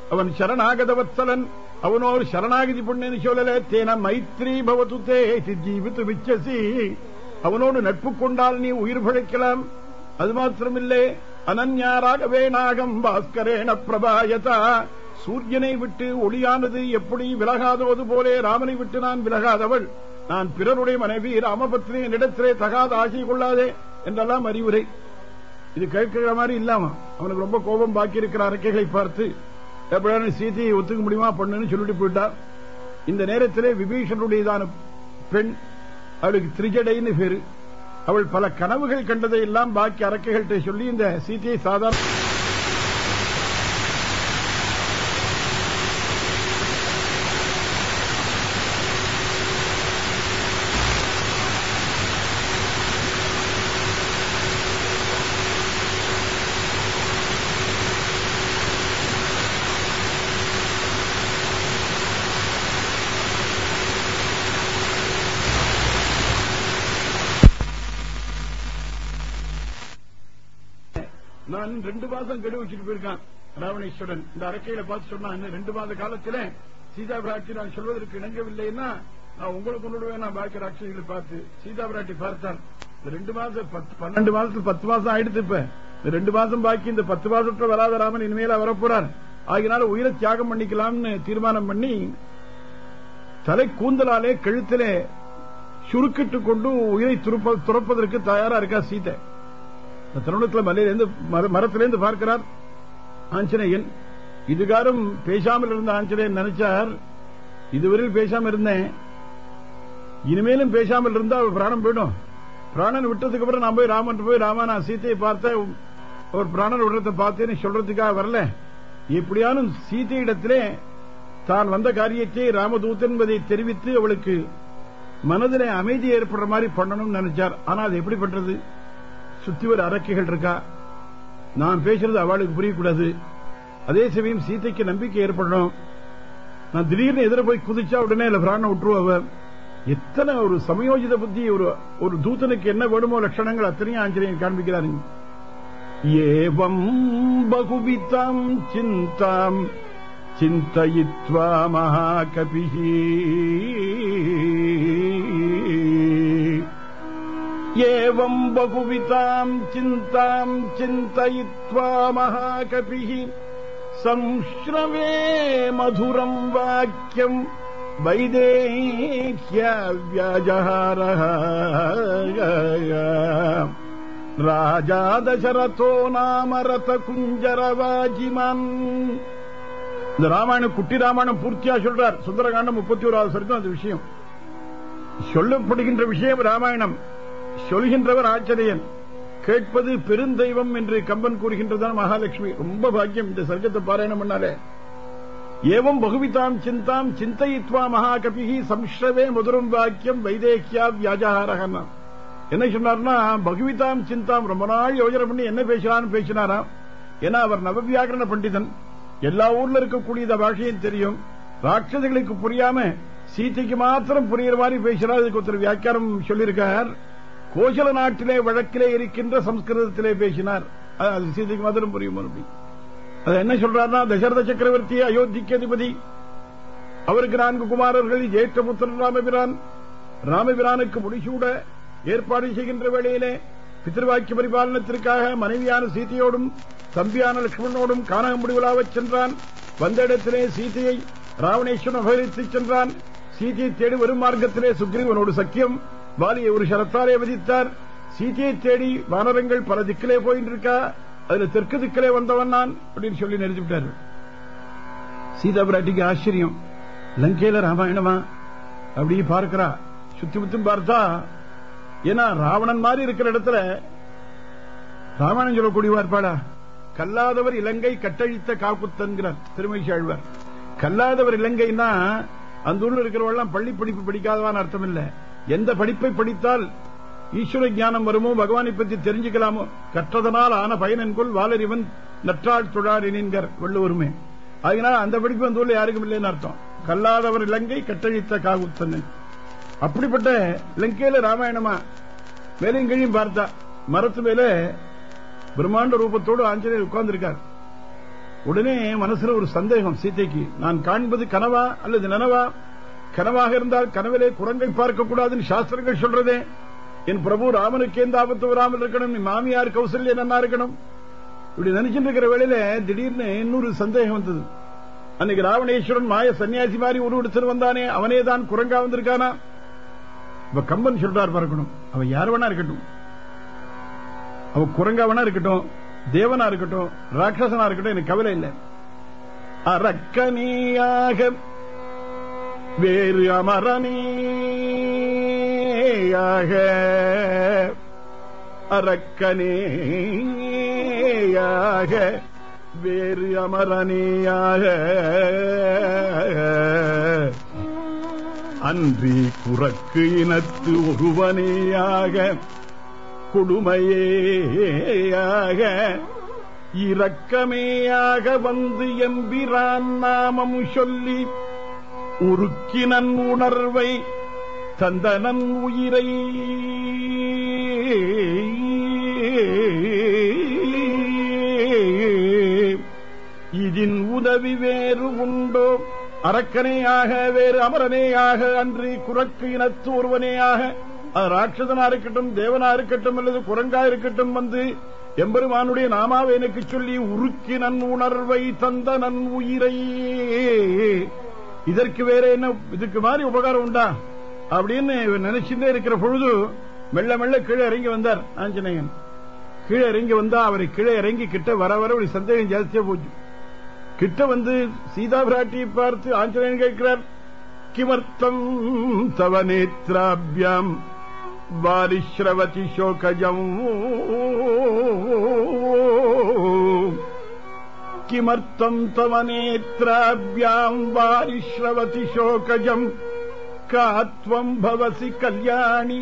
அவன் சரணாகதவத்சலன் அவனோ ஒரு சரணாகதி பொண்ணுன்னு சொல்லல தேன மைத்ரி பவத்து தே ஜீவித்து விச்சசி அவனோடு நட்பு கொண்டால் நீ உயிர் பிழைக்கலாம் அது மாத்திரமில்லை அனன்யாராக வேணாகம் பாஸ்கரேன பிரபாயதா சூரியனை விட்டு ஒளியானது எப்படி விலகாதவது போலே ராமனை விட்டு நான் விலகாதவள் நான் பிறருடைய மனைவி ராமபத்னி என்னிடத்திலே தகாத ஆசை கொள்ளாதே என்றெல்லாம் அறிவுரை இது கேட்கிற மாதிரி இல்லாம அவனுக்கு ரொம்ப கோபம் பாக்கி இருக்கிற அரக்கைகளை பார்த்து எப்படியான சீதையை ஒத்துக்க முடியுமா பண்ணுன்னு சொல்லிட்டு போயிட்டார் இந்த நேரத்திலே விபீஷனுடையதான பெண் அவளுக்கு திரிஜடைன்னு பேரு அவள் பல கனவுகள் கண்டதை எல்லாம் பாக்கி அரக்கைகள்கிட்ட சொல்லி இந்த சீதையை சாதாரண நான் ரெண்டு மாசம் கெடு வச்சுட்டு போயிருக்கான் ராவணேஸ்வரன் இந்த அரக்கையில பார்த்து சொன்னா இன்னும் ரெண்டு மாத காலத்துல சீதா பிராட்டி நான் சொல்வதற்கு இணங்கவில்லைன்னா நான் உங்களுக்கு கொண்டு நான் பாக்கி ராட்சசிகளை பார்த்து சீதா பிராட்டி பார்த்தான் இந்த ரெண்டு மாசம் பத்து- பன்னெண்டு மாசத்துக்கு பத்து மாசம் ஆயிடுத்து இப்ப இந்த ரெண்டு மாசம் பாக்கி இந்த பத்து மாசத்துல வராத ராமன் இனிமேல வரப்போறார் ஆகினால உயிரை தியாகம் பண்ணிக்கலாம்னு தீர்மானம் பண்ணி தலை கூந்தலாலே கழுத்திலே சுருக்கிட்டு கொண்டு உயிரை துறப்ப- துறப்பதற்கு தயாரா இருக்கா சீதை இந்த தருணத்தில் மலையிலிருந்து மர- மரத்திலிருந்து பார்க்கிறார் ஆஞ்சநேயன் இதுகாரம் பேசாமல் இருந்த ஆஞ்சநேயன் நினைச்சார் இதுவரையில் பேசாம இருந்தேன் இனிமேலும் பேசாமல் இருந்தா அவர் பிராணம் போயிடும் பிராணன் விட்டதுக்கு அப்புறம் நான் போய் ராமன் போய் ராமா நான் சீத்தையை பார்த்தேன் ஒரு பிராணன் விடுறத பார்த்தேன்னு சொல்றதுக்காக வரல எப்படியானும் சீத்தை இடத்திலே தான் வந்த காரியத்தை ராமதூதன் என்பதை தெரிவித்து அவளுக்கு மனதிலே அமைதி ஏற்படுற மாதிரி பண்ணணும்னு நினைச்சார் ஆனா அது எப்படி பண்றது சுத்தி ஒரு அரக்கைகள் இருக்கா நான் பேசுறது அவளுக்கு புரியக்கூடாது அதே சமயம் சீதைக்கு நம்பிக்கை ஏற்படணும் நான் திடீர்னு எதிர போய் குதிச்சா உடனே இல்ல பிராணம் விட்டுருவ எத்தனை ஒரு சமயோஜித புத்தி ஒரு ஒரு தூதனுக்கு என்ன வேணுமோ லட்சணங்கள் அத்தனையும் ஆஞ்சநேயன் காண்பிக்கிறாருங்க ஏவம் பகுவிதாம் சிந்தாம் சிந்தயித்வா மகாகபிஹி एवम् बहुविताम् चिन्ताम् चिन्तयित्वा महाकपिः संश्रवे मधुरम् वाक्यम् वैदेह्यव्याजहारः राजा दशरथो नाम रथकुञ्जरवाजिमान् இந்த ராமாயணம் குட்டி ராமாயணம் பூர்த்தியா சொல்றார் சுந்தரகாண்டம் முப்பத்தி ஓராவது சரிக்கும் அந்த விஷயம் சொல்லப்படுகின்ற விஷயம் ராமாயணம் சொல்கின்றவர் ஆச்சரியன் கேட்பது பெருந்தெய்வம் என்று கம்பன் கூறுகின்றதான் மகாலட்சுமி ரொம்ப பாக்கியம் இந்த சர்க்கத்தை பாராயணம் பண்ணாலே ஏவம் பகுவிதாம் சிந்தாம் சிந்தயித்வா மகாகபிகி சம்ஸ்ரவே மதுரம் வாக்கியம் வைதேக்கியா வியாஜாரகன்னா என்ன சொன்னார்னா பகுவிதாம் சிந்தாம் ரொம்ப நாள் யோஜனை பண்ணி என்ன பேசலான்னு பேசினாராம் ஏன்னா அவர் நவவியாகரண பண்டிதன் எல்லா ஊர்ல இருக்கக்கூடிய இந்த பாஷையும் தெரியும் ராட்சதிகளுக்கு புரியாம சீதைக்கு மாத்திரம் புரியுற மாதிரி பேசுறார் இதுக்கு ஒருத்தர் வியாக்கியானம் சொல்லியிருக்கார் கோசல நாட்டிலே வழக்கிலே இருக்கின்ற சம்ஸ்கிருதத்திலே பேசினார் அது அது சீதைக்கு மாத்திரம் புரியும் அப்படி அது என்ன சொல்றாருன்னா தசரத சக்கரவர்த்தி அயோத்திக்கு அதிபதி அவருக்கு நான்கு குமாரர்கள் ஜேஷ்டபுத்திரன் ராமபிரான் ராமபிரானுக்கு முடிசூட ஏற்பாடு செய்கின்ற வேளையிலே பித்திருவாக்கிய பரிபாலனத்திற்காக மனைவியான சீதையோடும் தம்பியான லட்சுமணனோடும் கானகமுடி விழாவச் சென்றான் வந்த இடத்திலே சீதையை ராவணேஸ்வரன் அபகரித்துச் சென்றான் சீதையை தேடி வரும் மார்க்கத்திலே சுக்ரீவனோடு சக்கியம் வாலியை ஒரு சரத்தாலே வதித்தார் சீதையை தேடி வானரங்கள் பல திக்கிலே போயிட்டு இருக்கா அதுல தெற்கு திக்கிலே வந்தவன் நான் அப்படின்னு சொல்லி நிறுத்திவிட்டார் சீதா பிராட்டிக்கு ஆச்சரியம் லங்கையில ராமாயணமா அப்படி பார்க்கிறா சுத்தி முத்தும் பார்த்தா ஏன்னா ராவணன் மாதிரி இருக்கிற இடத்துல ராமாயணம் சொல்லக்கூடியவா இருப்பாளா கல்லாதவர் இலங்கை கட்டழித்த காக்குத்தன்கிறார் திருமதி ஆழ்வார் கல்லாதவர் இலங்கைன்னா அந்த ஊர்ல இருக்கிறவெல்லாம் பள்ளி படிப்பு படிக்காதவான்னு அர்த்தம் இல்ல எந்த படிப்பை படித்தால் ஈஸ்வர ஞானம் வருமோ பகவானை பற்றி தெரிஞ்சுக்கலாமோ கற்றதனால் ஆன பயனன்கொள் வாலறிவன் நற்றாள் தொழார் என்கிற வள்ளுவருமே அதனால அந்த படிப்பு அந்த ஊர்ல யாருக்கும் இல்லைன்னு அர்த்தம் கல்லாதவர் இலங்கை கட்டழித்த காகுத்தன் அப்படிப்பட்ட இலங்கையில ராமாயணமா மேலையும் கீழையும் பார்த்தா மரத்து மேல பிரம்மாண்ட ரூபத்தோடு ஆஞ்சநேயர் உட்கார்ந்திருக்கார் உடனே மனசுல ஒரு சந்தேகம் சீதைக்கு நான் காண்பது கனவா அல்லது நனவா கனவாக இருந்தால் கனவிலே குரங்கை பார்க்க கூடாதுன்னு சாஸ்திரங்கள் சொல்றதே என் பிரபு ராமனுக்கு எந்த ஆபத்து வராமல் இருக்கணும் நீ மாமியார் கௌசல்யா நன்னா இருக்கணும் இப்படி நினைச்சிட்டு இருக்கிற வேளையில திடீர்னு இன்னொரு சந்தேகம் வந்தது அன்னைக்கு ராவணேஸ்வரன் மாய சன்னியாசி மாதிரி உருவெடுத்து வந்தானே அவனே தான் குரங்கா வந்திருக்கானா இப்ப கம்பன் சொல்றார் பார்க்கணும் அவன் யார் வேணா இருக்கட்டும் அவன் குரங்கா வேணா இருக்கட்டும் தேவனா இருக்கட்டும் ராட்சசனா இருக்கட்டும் எனக்கு கவலை இல்லை அரக்கனியாக வேறு அமரனேயாக அரக்கனேயாக வேறு அமரனேயாக அன்றி குரக்கு இனத்து ஒருவனேயாக கொடுமையேயாக இரக்கமேயாக வந்து எம்பிரான் நாமம் சொல்லி உருக்கினன் உணர்வை தந்தனன் உயிரை இதின் உதவி வேறு உண்டோ அரக்கனேயாக வேறு அமரனேயாக அன்றி குரக்கு இனத்து ஒருவனேயாக அது ராட்சதனா இருக்கட்டும் தேவனா இருக்கட்டும் அல்லது குரங்கா இருக்கட்டும் வந்து எம்பெருமானுடைய நாமாவை எனக்கு சொல்லி உருக்கி நன் உணர்வை தந்த நன் உயிரை இதற்கு வேற என்ன இதுக்கு மாதிரி உபகாரம் உண்டா அப்படின்னு நினைச்சுட்டே இருக்கிற பொழுது மெல்ல மெல்ல கீழே இறங்கி வந்தார் ஆஞ்சநேயன் கீழே இறங்கி வந்தா அவரை கீழே இறங்கி கிட்ட வர வர ஒரு சந்தேகம் ஜாஸ்தியா போச்சு கிட்ட வந்து சீதா பிராட்டியை பார்த்து ஆஞ்சநேயன் கேட்கிறார் கிமர்த்தம் தவ நேத்ராபியாம் வாரிஸ்ரவதி சோகஜம் கிமர்த்தம் தவ நேத்ராபியாம் வாரிஸ்ரவதி சோகஜம் காத்வம் பவசி கல்யாணி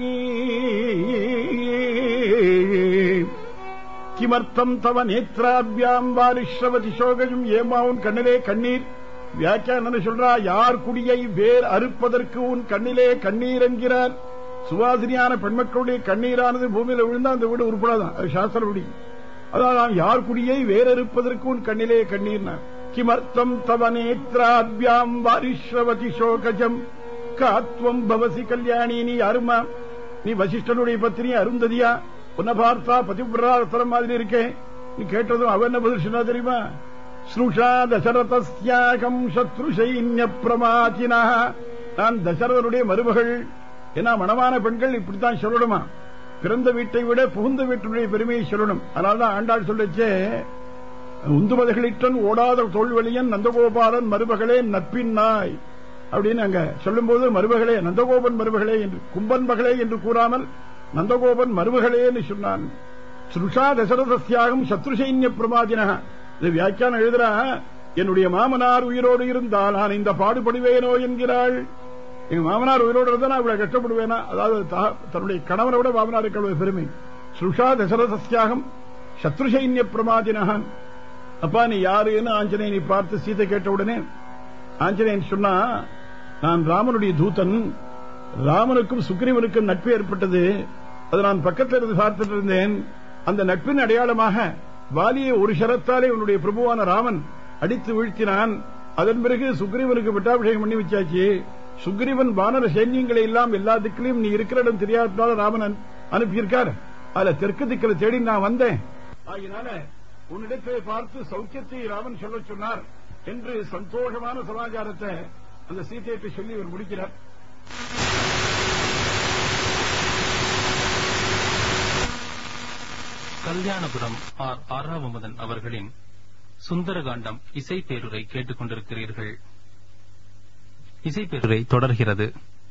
கிமர்த்தம் தவ நேத்ராபியாம் வாரிஸ்ரவதி சோகஜம் ஏமா உன் கண்ணிலே கண்ணீர் வியாக்கியான சொல்றா யார் குடியை வேர் அறுப்பதற்கு உன் கண்ணிலே கண்ணீர் என்கிறார் சுவாசினியான பெண்மக்களுடைய கண்ணீரானது பூமியில விழுந்தா அந்த வீடு உருப்படாதான் அது சாஸ்திரப்படி அதான் யார் குடியை வேறறுப்பதற்கு உன் கண்ணிலே கண்ணீர் கிமர்த்தம் தவ நேத்ராபியாம் வாரிஸ்ரவதி சோகஜம் காத்வம் பவசி கல்யாணி நீ யாருமா நீ வசிஷ்டனுடைய பத்தினி அருந்ததியா உன்னை பார்த்தா பதிவிரதரம் மாதிரி இருக்கேன் நீ கேட்டதும் அவன் என்ன பதில் சொன்னா தெரியுமா ஸ்ருஷா தசரதஸ்யாகம் சத்ரு சைன்ய பிரமாச்சினா நான் தசரதனுடைய மருமகள் ஏன்னா மனமான பெண்கள் இப்படித்தான் சொல்லணுமா பிறந்த வீட்டை விட புகுந்த வீட்டினுடைய பெருமையை சொல்லணும் அதனால்தான் ஆண்டாள் சொல்லச்சே உந்துமதகளிட்டன் ஓடாத தோல்வழியன் நந்தகோபாலன் மருமகளே நட்பின் நாய் அப்படின்னு அங்க சொல்லும்போது மருமகளே நந்தகோபன் மருமகளே என்று கும்பன் மகளே என்று கூறாமல் நந்தகோபன் மருமகளே என்று சொன்னான் ஸ்ருஷா தசரதஸ்யாகம் சத்ரு சைன்ய பிரமாதினா இது வியாக்கியானம் எழுதுறா என்னுடைய மாமனார் உயிரோடு இருந்தால் நான் இந்த பாடுபடுவேனோ என்கிறாள் எங்க மாமனார் உயிரோடு இருந்தா நான் இவ்வளவு கஷ்டப்படுவேனா அதாவது தன்னுடைய கணவனை விட மாமனாருக்கு அவ்வளவு பெருமை ஸ்ருஷா தசரதஸ்யாகம் சத்ரு சைன்ய பிரமாதினகான் அப்பா நீ யாருன்னு ஆஞ்சநேயனை பார்த்து சீதை கேட்ட உடனே ஆஞ்சநேயன் சொன்னா நான் ராமனுடைய தூதன் ராமனுக்கும் சுக்ரீவனுக்கும் நட்பு ஏற்பட்டது அது நான் பக்கத்தில் இருந்து பார்த்துட்டு இருந்தேன் அந்த நட்பின் அடையாளமாக வாலியை ஒரு ஷரத்தாலே உன்னுடைய பிரபுவான ராமன் அடித்து வீழ்த்தினான் அதன் பிறகு சுக்ரீவனுக்கு பட்டாபிஷேகம் பண்ணி வச்சாச்சு சுக்ரீவன் வானர சைன்யங்களை எல்லாம் எல்லா திக்கிலையும் நீ இருக்கிற இடம் தெரியாததால ராமன் அனுப்பியிருக்கார் அதுல தெற்கு திக்கில தேடி நான் வந்தேன் ஆகினால உன்னிடத்தை பார்த்து சௌக்கியத்தை ராமன் சொல்ல சொன்னார் என்று சந்தோஷமான சமாச்சாரத்தை அந்த சீத்தையிட்டு சொல்லி இவர் முடிக்கிறார் கல்யாணபுரம் ஆர் ஆறாவமதன் அவர்களின் சுந்தரகாண்டம் இசை பேருரை கேட்டுக் கொண்டிருக்கிறீர்கள் இசை பேருரை தொடர்கிறது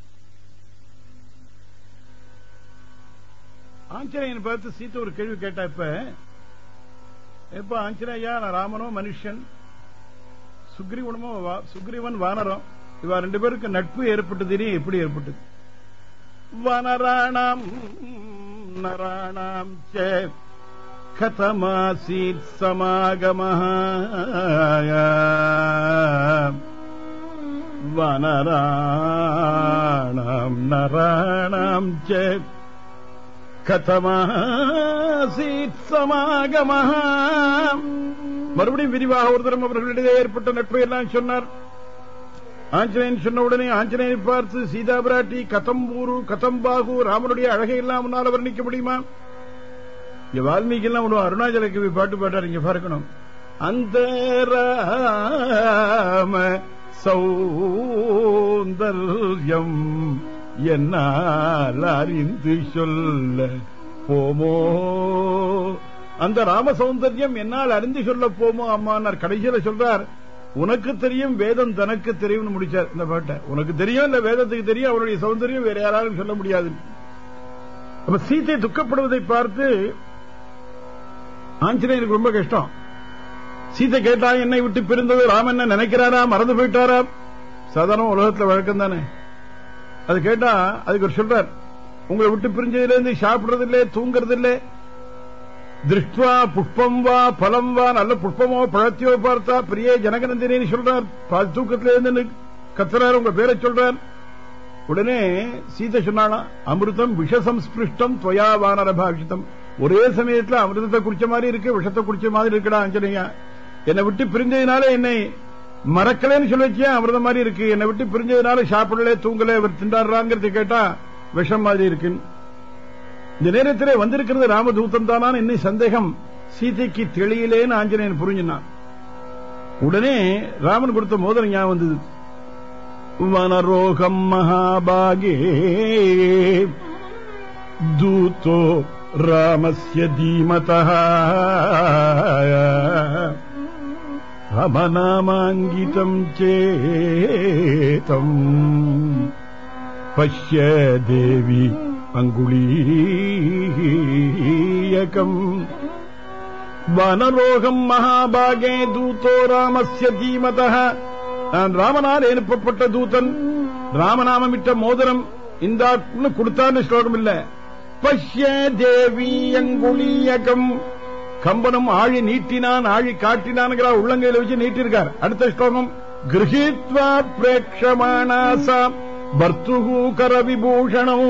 ஆஞ்சநேயன் பார்த்து சீத்தை ஒரு கேள்வி கேட்டா இப்ப எப்ப ஆஞ்சநேயா நான் ராமனோ மனுஷன் சுக்ரீவனமோ சுக்ரீவன் வானரம் இவா ரெண்டு பேருக்கு நட்பு ஏற்பட்டது எப்படி ஏற்பட்டது வனராணாம் நராணாம் ச கதமாசீத் சமாகம வனராணாம் நராணாம் ச கதமாசீத் சமாகம மறுபடியும் விரிவாக ஒரு தரம் அவர்களிடையே ஏற்பட்ட நட்பை எல்லாம் சொன்னார் ஆஞ்சநேயன் சொன்ன உடனே ஆஞ்சநேயனை பார்த்து சீதா பிராட்டி கதம்பூரு கதம்பாகு ராமனுடைய அழகை எல்லாம் முன்னால் வர்ணிக்க முடியுமா இங்க வால்மீகி எல்லாம் ஒன்று அருணாச்சல கவி பாட்டு பாட்டார் இங்க பார்க்கணும் அந்த ராம சௌந்தர்யம் என்னால் அறிந்து சொல்ல போமோ அந்த ராம சௌந்தர்யம் என்னால் அறிந்து சொல்ல போமோ அம்மானார் கடைசியில சொல்றார் உனக்கு தெரியும் வேதம் தனக்கு தெரியும்னு முடிச்சார் இந்த பாட்டை உனக்கு தெரியும் இல்ல வேதத்துக்கு தெரியும் அவருடைய சௌந்தரியம் வேற யாராலும் சொல்ல முடியாது அப்ப சீத்தை துக்கப்படுவதை பார்த்து ஆஞ்சநேயனுக்கு ரொம்ப கஷ்டம் சீத்தை கேட்டா என்னை விட்டு பிரிந்தது ராமன் என்ன நினைக்கிறாரா மறந்து போயிட்டாரா சாதாரண உலகத்துல வழக்கம் தானே அது கேட்டா அதுக்கு ஒரு சொல்றார் உங்களை விட்டு பிரிஞ்சதுல இருந்து சாப்பிடுறது இல்ல தூங்குறது இல்ல திருஷ்டுவா புஷ்பம் வா பலம் வா நல்ல புஷ்பமோ பழத்தையோ பார்த்தா பிரிய ஜனகநந்தினு சொல்றார் பால் தூக்கத்துல இருந்து கத்துறாரு உங்க பேரை சொல்றார் உடனே சீதை சொன்னானா அமிர்தம் விஷசம்ஸ்பிருஷ்டம் துவயா வானர பாஷிதம் ஒரே சமயத்துல அமிர்தத்தை குடிச்ச மாதிரி இருக்கு விஷத்தை குடிச்ச மாதிரி இருக்குடா அஞ்சனையா என்னை விட்டு பிரிஞ்சதுனால என்னை மறக்கலன்னு சொல்லி வச்சியா அமிர்தம் மாதிரி இருக்கு என்னை விட்டு பிரிஞ்சதுனால சாப்பிடல தூங்கல இவர் திண்டாடுறாங்கிறது கேட்டா விஷம் மாதிரி இருக்கு இந்த நேரத்திலே வந்திருக்கிறது ராமதூதன் தானான்னு இன்னும் சந்தேகம் சீதைக்கு தெளியலேன்னு ஆஞ்சநேயன் புரிஞ்சினான் உடனே ராமன் கொடுத்த மோதிரம் ஞாபகம் வந்தது வனரோகம் மகாபாகே தூதோ ராமஸ்ய தீமதः ரமநாமாங்கிதம் சேதம் பஷ்ய தேவி அங்குளீயகம் வனலோகம் மகாபாகே தூதோ ராமஸ்ய தீமதः நான் ராமனால் எழுப்பப்பட்ட தூதன் ராமநாமமிட்ட மோதிரம் இந்த கொடுத்தான்னு ஸ்லோகம் இல்ல பஷ்ய தேவி அங்குளியகம் கம்பனும் ஆழி நீட்டினான் ஆழி காட்டினான்ங்கிற உள்ளங்கையில வச்சு நீட்டிருக்கார் அடுத்த ஸ்லோகம் கிரகித்வா பிரேட்சமானாசா பர்த்துகு கர விபூஷணம்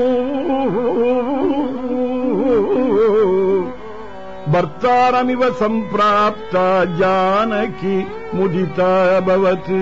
பர்த்தாரமிவ சம்பிராப்தா ஜானகி முதிதாபவத்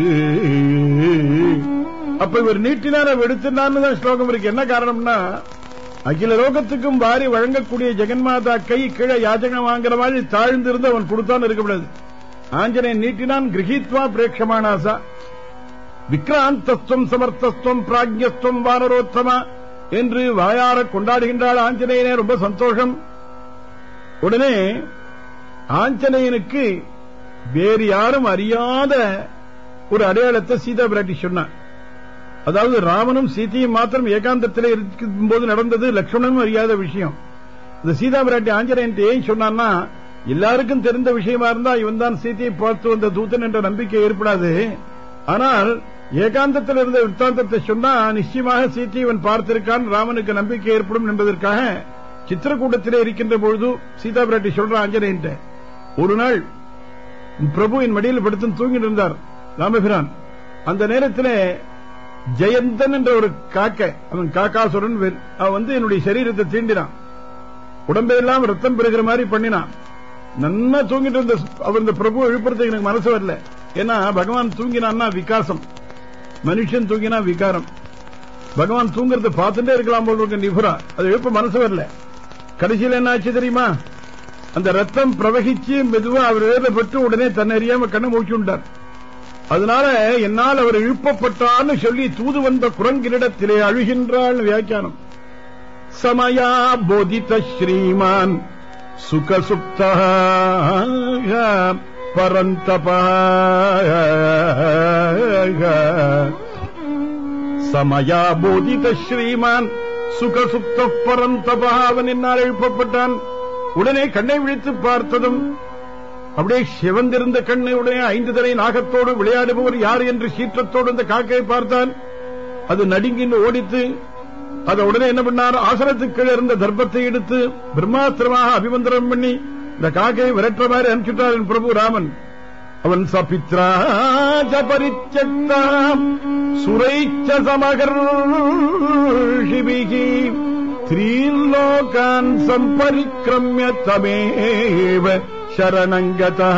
அப்ப இவர் நீட்டினார் எடுத்தினான்னு தான் ஸ்லோகம் இருக்கு என்ன காரணம்னா அகில லோகத்துக்கும் வாரி வழங்கக்கூடிய ஜெகன்மாதா கை கீழே யாஜகம் வாங்குற மாதிரி தாழ்ந்திருந்து அவன் கொடுத்தான் இருக்கக்கூடாது ஆஞ்சநேயன் நீட்டினான் கிரகித்வா பிரேட்சமானாசா விக்ராந்தஸ்துவம் சமர்த்தஸ்துவம் பிராஜ்யஸ்துவம் வானரோத்தமா என்று வாயார கொண்டாடுகின்றாள் ஆஞ்சநேயனே ரொம்ப சந்தோஷம் உடனே ஆஞ்சநேயனுக்கு வேறு யாரும் அறியாத ஒரு அடையாளத்தை சீதா பிராட்டி சொன்னார் அதாவது ராமனும் சீதையும் மாத்திரம் ஏகாந்தத்தில் இருக்கும் போது நடந்தது லட்சுமணனும் அறியாத விஷயம் இந்த சீதா பிராட்டி ஆஞ்சநேயன் ஏன் சொன்னான்னா எல்லாருக்கும் தெரிந்த விஷயமா இருந்தா இவன் தான் சீதையை பார்த்து வந்த தூதன் என்ற நம்பிக்கை ஏற்படாது ஆனால் ஏகாந்தத்தில் இருந்த விற்த்தாந்தத்தை சொன்னா நிச்சயமாக சீத்தை இவன் பார்த்திருக்கான் ராமனுக்கு நம்பிக்கை ஏற்படும் என்பதற்காக சித்திரக்கூட்டத்திலே இருக்கின்ற பொழுது சீதா பிராட்டி சொல்ற ஆஞ்சநேயன் ஒரு நாள் பிரபு என் மடியில் படுத்து தூங்கிட்டு இருந்தார் ராமபிரான் அந்த நேரத்தில் ஜெயந்தன் என்ற ஒரு காக்க அவன் காக்காசுரன் அவன் வந்து என்னுடைய சரீரத்தை தீண்டினான் உடம்பெல்லாம் ரத்தம் பெறுகிற மாதிரி பண்ணினான் நன்னா தூங்கிட்டு இருந்த அவர் இந்த பிரபு எழுப்புறதுக்கு எனக்கு மனசு வரல ஏன்னா பகவான் தூங்கினான்னா விகாசம் மனுஷன் தூங்கினா விகாரம் பகவான் தூங்குறத பார்த்துட்டே இருக்கலாம் போல இருக்க நிபுரா அது எழுப்ப மனசு வரல கடைசியில் என்ன ஆச்சு தெரியுமா அந்த ரத்தம் பிரவகிச்சு மெதுவா அவர் வேதப்பட்டு உடனே தன்னறியாம கண்ணை மூச்சுண்டார் அதனால என்னால் அவர் இழுப்பப்பட்டான்னு சொல்லி தூது வந்த குரங்கினிடத்திலே அழுகின்றாள் வியாக்கியானம் சமயா போதித்த ஸ்ரீமான் சுகசுப்த பரந்தபா சமயா போதித்த ஸ்ரீமான் சுகசுப்த பரந்தபா அவன் என்னால் எழுப்பப்பட்டான் உடனே கண்ணை விழித்து பார்த்ததும் அப்படியே சிவந்திருந்த கண்ணை உடனே ஐந்து தலை நாகத்தோடு விளையாடுபவர் யார் என்று சீற்றத்தோடு அந்த காக்கையை பார்த்தான் அது நடுங்கின்னு ஓடித்து அதை உடனே என்ன பண்ணார் ஆசனத்துக்கு இருந்த தர்ப்பத்தை எடுத்து பிரம்மாஸ்திரமாக அபிமந்திரம் பண்ணி இந்த காக்கையை விரட்டுற மாதிரி அனுப்பிச்சுட்டார் பிரபு ராமன் அவன் சபித்ராஜ பரிச்சக்தாம் சுரைச்ச சமகர்ஷிபிகி த்ரீலோகான் சம்பரிக்கிரமிய தமேவ சரணங்கதா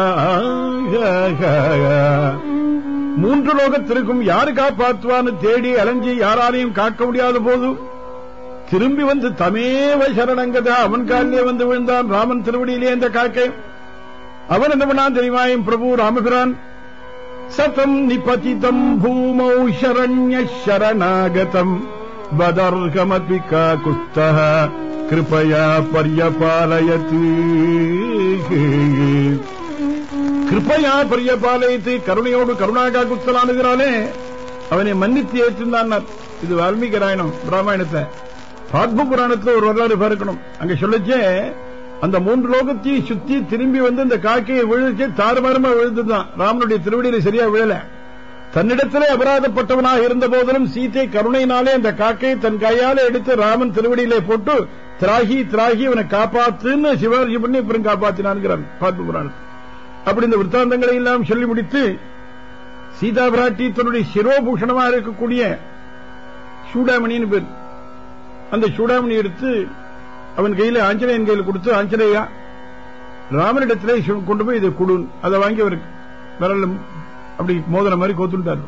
மூன்று லோகத்திற்கும் யாரு காப்பாற்றுவான்னு தேடி அலைஞ்சி யாராலையும் காக்க முடியாத போது திரும்பி வந்து தமேவ சரணங்கதா அவன் காலிலே வந்து விழுந்தான் ராமன் திருவடியிலே இந்த காக்கை அவன் என்ன பண்ணான் தெரியுமா என் பிரபு ராமபிரான் சதம் நிபதிதம் பூமௌ சரண்ய சரணாகதம் வதர்கமபி காகுஸ்தः கிருபயா பர்யபாலயத்து கிருபையா பரியபாலயத்து கருணையோடு கருணாகா குத்தலானுகிறானே அவனை மன்னித்து ஏற்றிருந்தான் இது வால்மீகி ராயணம் பிராமணத்தை பாத்ம புராணத்துல ஒரு வரலாறு பார்க்கணும் அங்க சொல்லச்சே அந்த மூன்று லோகத்தையும் சுத்தி திரும்பி வந்து இந்த காக்கையை விழுச்சு தாறுமாறுமா விழுந்துதான் ராமனுடைய திருவடியில சரியா விழல தன்னிடத்திலே அபராதப்பட்டவனாக இருந்த போதிலும் சீத்தை கருணையினாலே அந்த காக்கையை தன் கையால எடுத்து ராமன் திருவடியிலே போட்டு திராகி திராகி அவனை காப்பாத்துன்னு சிவாஜி பண்ணி அப்புறம் காப்பாத்தினான்கிறான் பாத்ம புராணம் அப்படி இந்த விற்த்தாந்தங்களை எல்லாம் சொல்லி முடித்து சீதா பிராட்டி தன்னுடைய சிரோபூஷணமா இருக்கக்கூடிய சூடாமணின்னு பேர் அந்த சூடாமணி எடுத்து அவன் கையில ஆஞ்சநேயன் கையில் கொடுத்து ஆஞ்சநேயா ராமனிடத்திலே கொண்டு போய் இதை கொடு அதை வாங்கி அவர் விரல் அப்படி மோதிர மாதிரி கோத்துட்டார்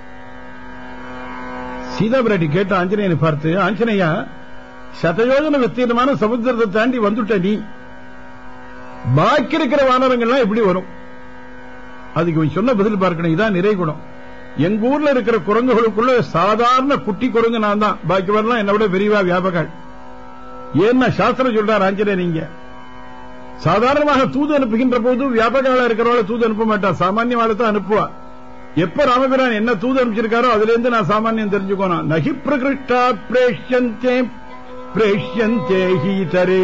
சீதா பிராட்டி கேட்ட ஆஞ்சநேயனை பார்த்து ஆஞ்சநேயா சதயோஜன விஸ்தீர்ணமான சமுத்திரத்தை தாண்டி வந்துட்ட நீ பாக்கி இருக்கிற வானரங்கள்லாம் எப்படி வரும் அதுக்கு இவன் சொன்ன பதில் பார்க்கணும் இதான் நிறை குணம் எங்க ஊர்ல இருக்கிற குரங்குகளுக்குள்ள சாதாரண குட்டி குரங்கு நான் தான் பாக்கி வரலாம் என்ன விட பெரியவா வியாபகாள் ஏன்னா சாஸ்திரம் சொல்றார் ஆஞ்சநேயர் நீங்க சாதாரணமாக தூது அனுப்புகின்ற போது வியாபகால இருக்கிறவள தூது அனுப்ப மாட்டா சாமானியவாள தான் அனுப்புவா எப்ப ராமபிரான் என்ன தூது அனுப்பிச்சிருக்காரோ அதுல இருந்து நான் சாமானியம் தெரிஞ்சுக்கணும் நகி பிரகிருஷ்டா பிரேஷ்யந்தே பிரேஷ்யந்தே ஹீதரே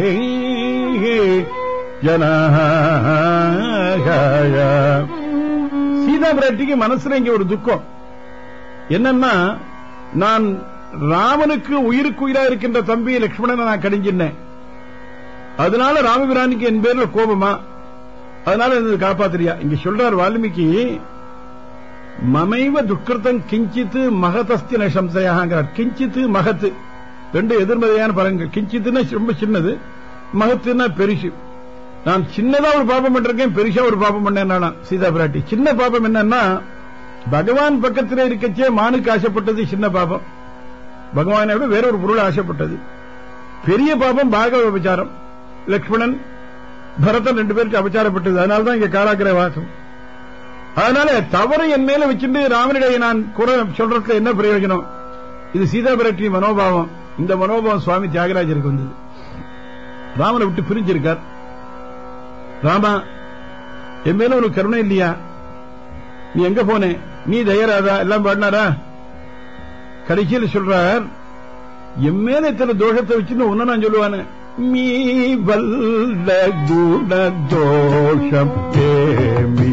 ஜனாய சீதா பிராட்டிக்கு மனசுல இங்க ஒரு துக்கம் என்னன்னா நான் ராமனுக்கு உயிருக்கு உயிரா இருக்கின்ற தம்பி லட்சுமணனை நான் கடிஞ்சினேன் அதனால ராமபிரானுக்கு என் பேர்ல கோபமா அதனால என்ன காப்பாத்துறியா இங்க சொல்றார் வால்மீகி மமைவ துக்கிருத்தம் கிஞ்சித்து மகதஸ்தி நசம்சயாங்கிறார் கிஞ்சித்து மகத்து ரெண்டு எதிர்மறையான பலன்கள் கிஞ்சித்துன்னா ரொம்ப சின்னது மகத்துன்னா பெருசு நான் சின்னதா ஒரு பாபம் பண்ணிருக்கேன் பெருசா ஒரு பாபம் பண்ணேன் சீதா பிராட்டி சின்ன பாபம் என்னன்னா பகவான் பக்கத்தில் இருக்கச்சே மானுக்கு ஆசைப்பட்டது சின்ன பாபம் பகவானை விட வேற ஒரு பொருள் ஆசைப்பட்டது பெரிய பாபம் பாகவ விபச்சாரம் லக்ஷ்மணன் பரதன் ரெண்டு பேருக்கு அபச்சாரப்பட்டது அதனாலதான் இங்க காராக்கிற வாசம் அதனால தவறு என் மேல வச்சுட்டு ராமனிடையே நான் குறை சொல்றதுல என்ன பிரயோஜனம் இது சீதா பிராட்டி மனோபாவம் இந்த மனோபாவம் சுவாமி தியாகராஜருக்கு வந்தது ராமனை விட்டு பிரிஞ்சிருக்கார் ராமா என் மேல ஒரு கருணை இல்லையா நீ எங்க போனே நீ தயாராதா எல்லாம் பாடினாரா கடைசியில் சொல்றார் என் மேல இத்தனை தோஷத்தை வச்சுன்னு ஒன்னு நான் சொல்லுவானு மீ வல்ல குண தோஷம் ஏமி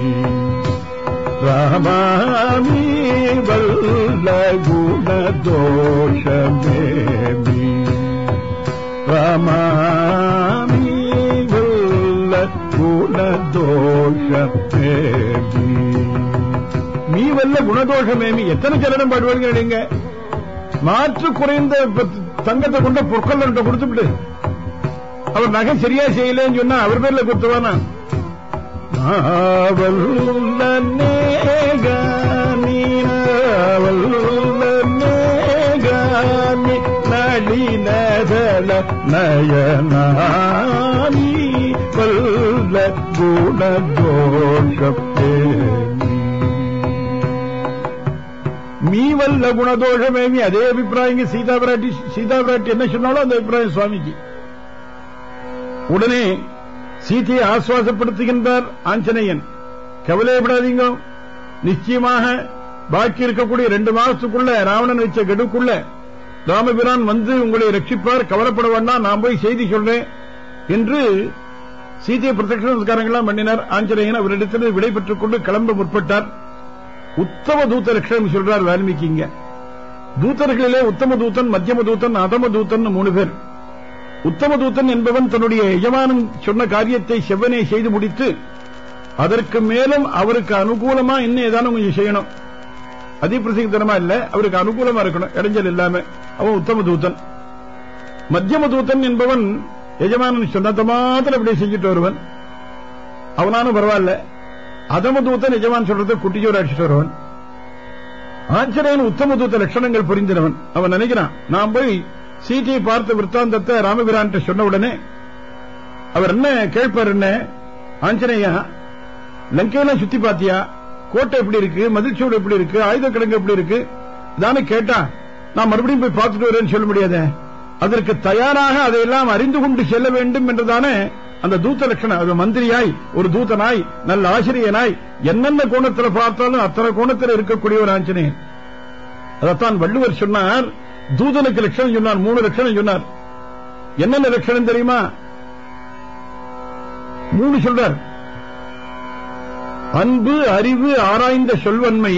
ராமாமி வல்ல குண தோஷமேமி ராமாமி வல்ல குண தோஷமேமி மீ வல்ல குணதோஷமேமி எத்தனை சரணம் பாடுவாங்க நீங்க மாற்று குறைந்த தங்கத்தை கொண்ட பொற்கள் கொடுத்துட்டு அவர் நகை சரியா செய்யலன்னு சொன்னா அவர் பேர்ல குத்துவானா நாவல்ல நேகானி நாவல்ல நேகானி நளினதள நயனானி வல்ல குணதோஷப்பே மீ வல்ல குணதோஷமேமி அதே அபிப்பிராயங்க சீதா பிராட்டி சீதா பிராட்டி என்ன சொன்னாலும் அந்த அபிப்பிராயம் சுவாமிக்கு உடனே சீதையை ஆசுவாசப்படுத்துகின்றார் ஆஞ்சநேயன் கவலைப்படாதீங்க நிச்சயமாக பாக்கி இருக்கக்கூடிய ரெண்டு மாசத்துக்குள்ள ராவணன் வச்ச கெடுக்குள்ள ராமபிரான் வந்து உங்களை ரட்சிப்பார் கவலைப்பட வேண்டாம் நான் போய் செய்தி சொல்றேன் என்று சீதையை பிரதட்சணக்காரங்களாம் பண்ணினார் ஆஞ்சநேயன் அவரிடத்தில் விடை பெற்றுக் கொண்டு கிளம்ப முற்பட்டார் உத்தம தூத்த லட்சணம் சொல்றார் வால்மீகி இங்க தூத்தர்களிலே உத்தம தூத்தன் மத்தியம தூத்தன் அதம தூத்தன் மூணு பேர் உத்தம தூத்தன் என்பவன் தன்னுடைய எஜமானன் சொன்ன காரியத்தை செவ்வனே செய்து முடித்து அதற்கு மேலும் அவருக்கு அனுகூலமா இன்னும் ஏதானும் கொஞ்சம் செய்யணும் அதிபிரசிங்கத்தனமா இல்ல அவருக்கு அனுகூலமா இருக்கணும் இடைஞ்சல் இல்லாம அவன் உத்தம தூத்தன் மத்தியம தூத்தன் என்பவன் எஜமானன் சொன்னதை மாத்திரம் இப்படி செஞ்சுட்டு வருவன் அவனானும் பரவாயில்ல அதமதூத்தன் எஜமான் சொல்றதை குட்டிச்சோறு அடிச்சுட்டு வருவன் ஆஞ்சநேயன் உத்தமதூத்த லட்சணங்கள் புரிந்தினவன் அவன் நினைக்கிறான் நான் போய் சீட்டியை பார்த்த விற்த்தாந்தத்தை ராமபிரான் சொன்ன உடனே அவர் என்ன கேட்பார் என்ன ஆஞ்சநேயா லங்கையெல்லாம் சுத்தி பாத்தியா கோட்டை எப்படி இருக்கு மதில்சூடு எப்படி இருக்கு ஆயுத கிடங்கு எப்படி இருக்கு தானே கேட்டா நான் மறுபடியும் போய் பார்த்துட்டு வரேன்னு சொல்ல முடியாதே அதற்கு தயாராக அதையெல்லாம் அறிந்து கொண்டு செல்ல வேண்டும் என்றுதானே அந்த தூத்த லட்சணம் அது மந்திரியாய் ஒரு தூதனாய் நல்ல ஆசிரியனாய் என்னென்ன கோணத்தில் பார்த்தாலும் அத்தனை கோணத்தில் இருக்கக்கூடிய ஒரு ஆஞ்சநேயன் அதைத்தான் வள்ளுவர் சொன்னார் தூதனுக்கு லட்சணம் சொன்னார் மூணு லட்சணம் சொன்னார் என்னென்ன லட்சணம் தெரியுமா மூணு சொல்றார் அன்பு அறிவு ஆராய்ந்த சொல்வன்மை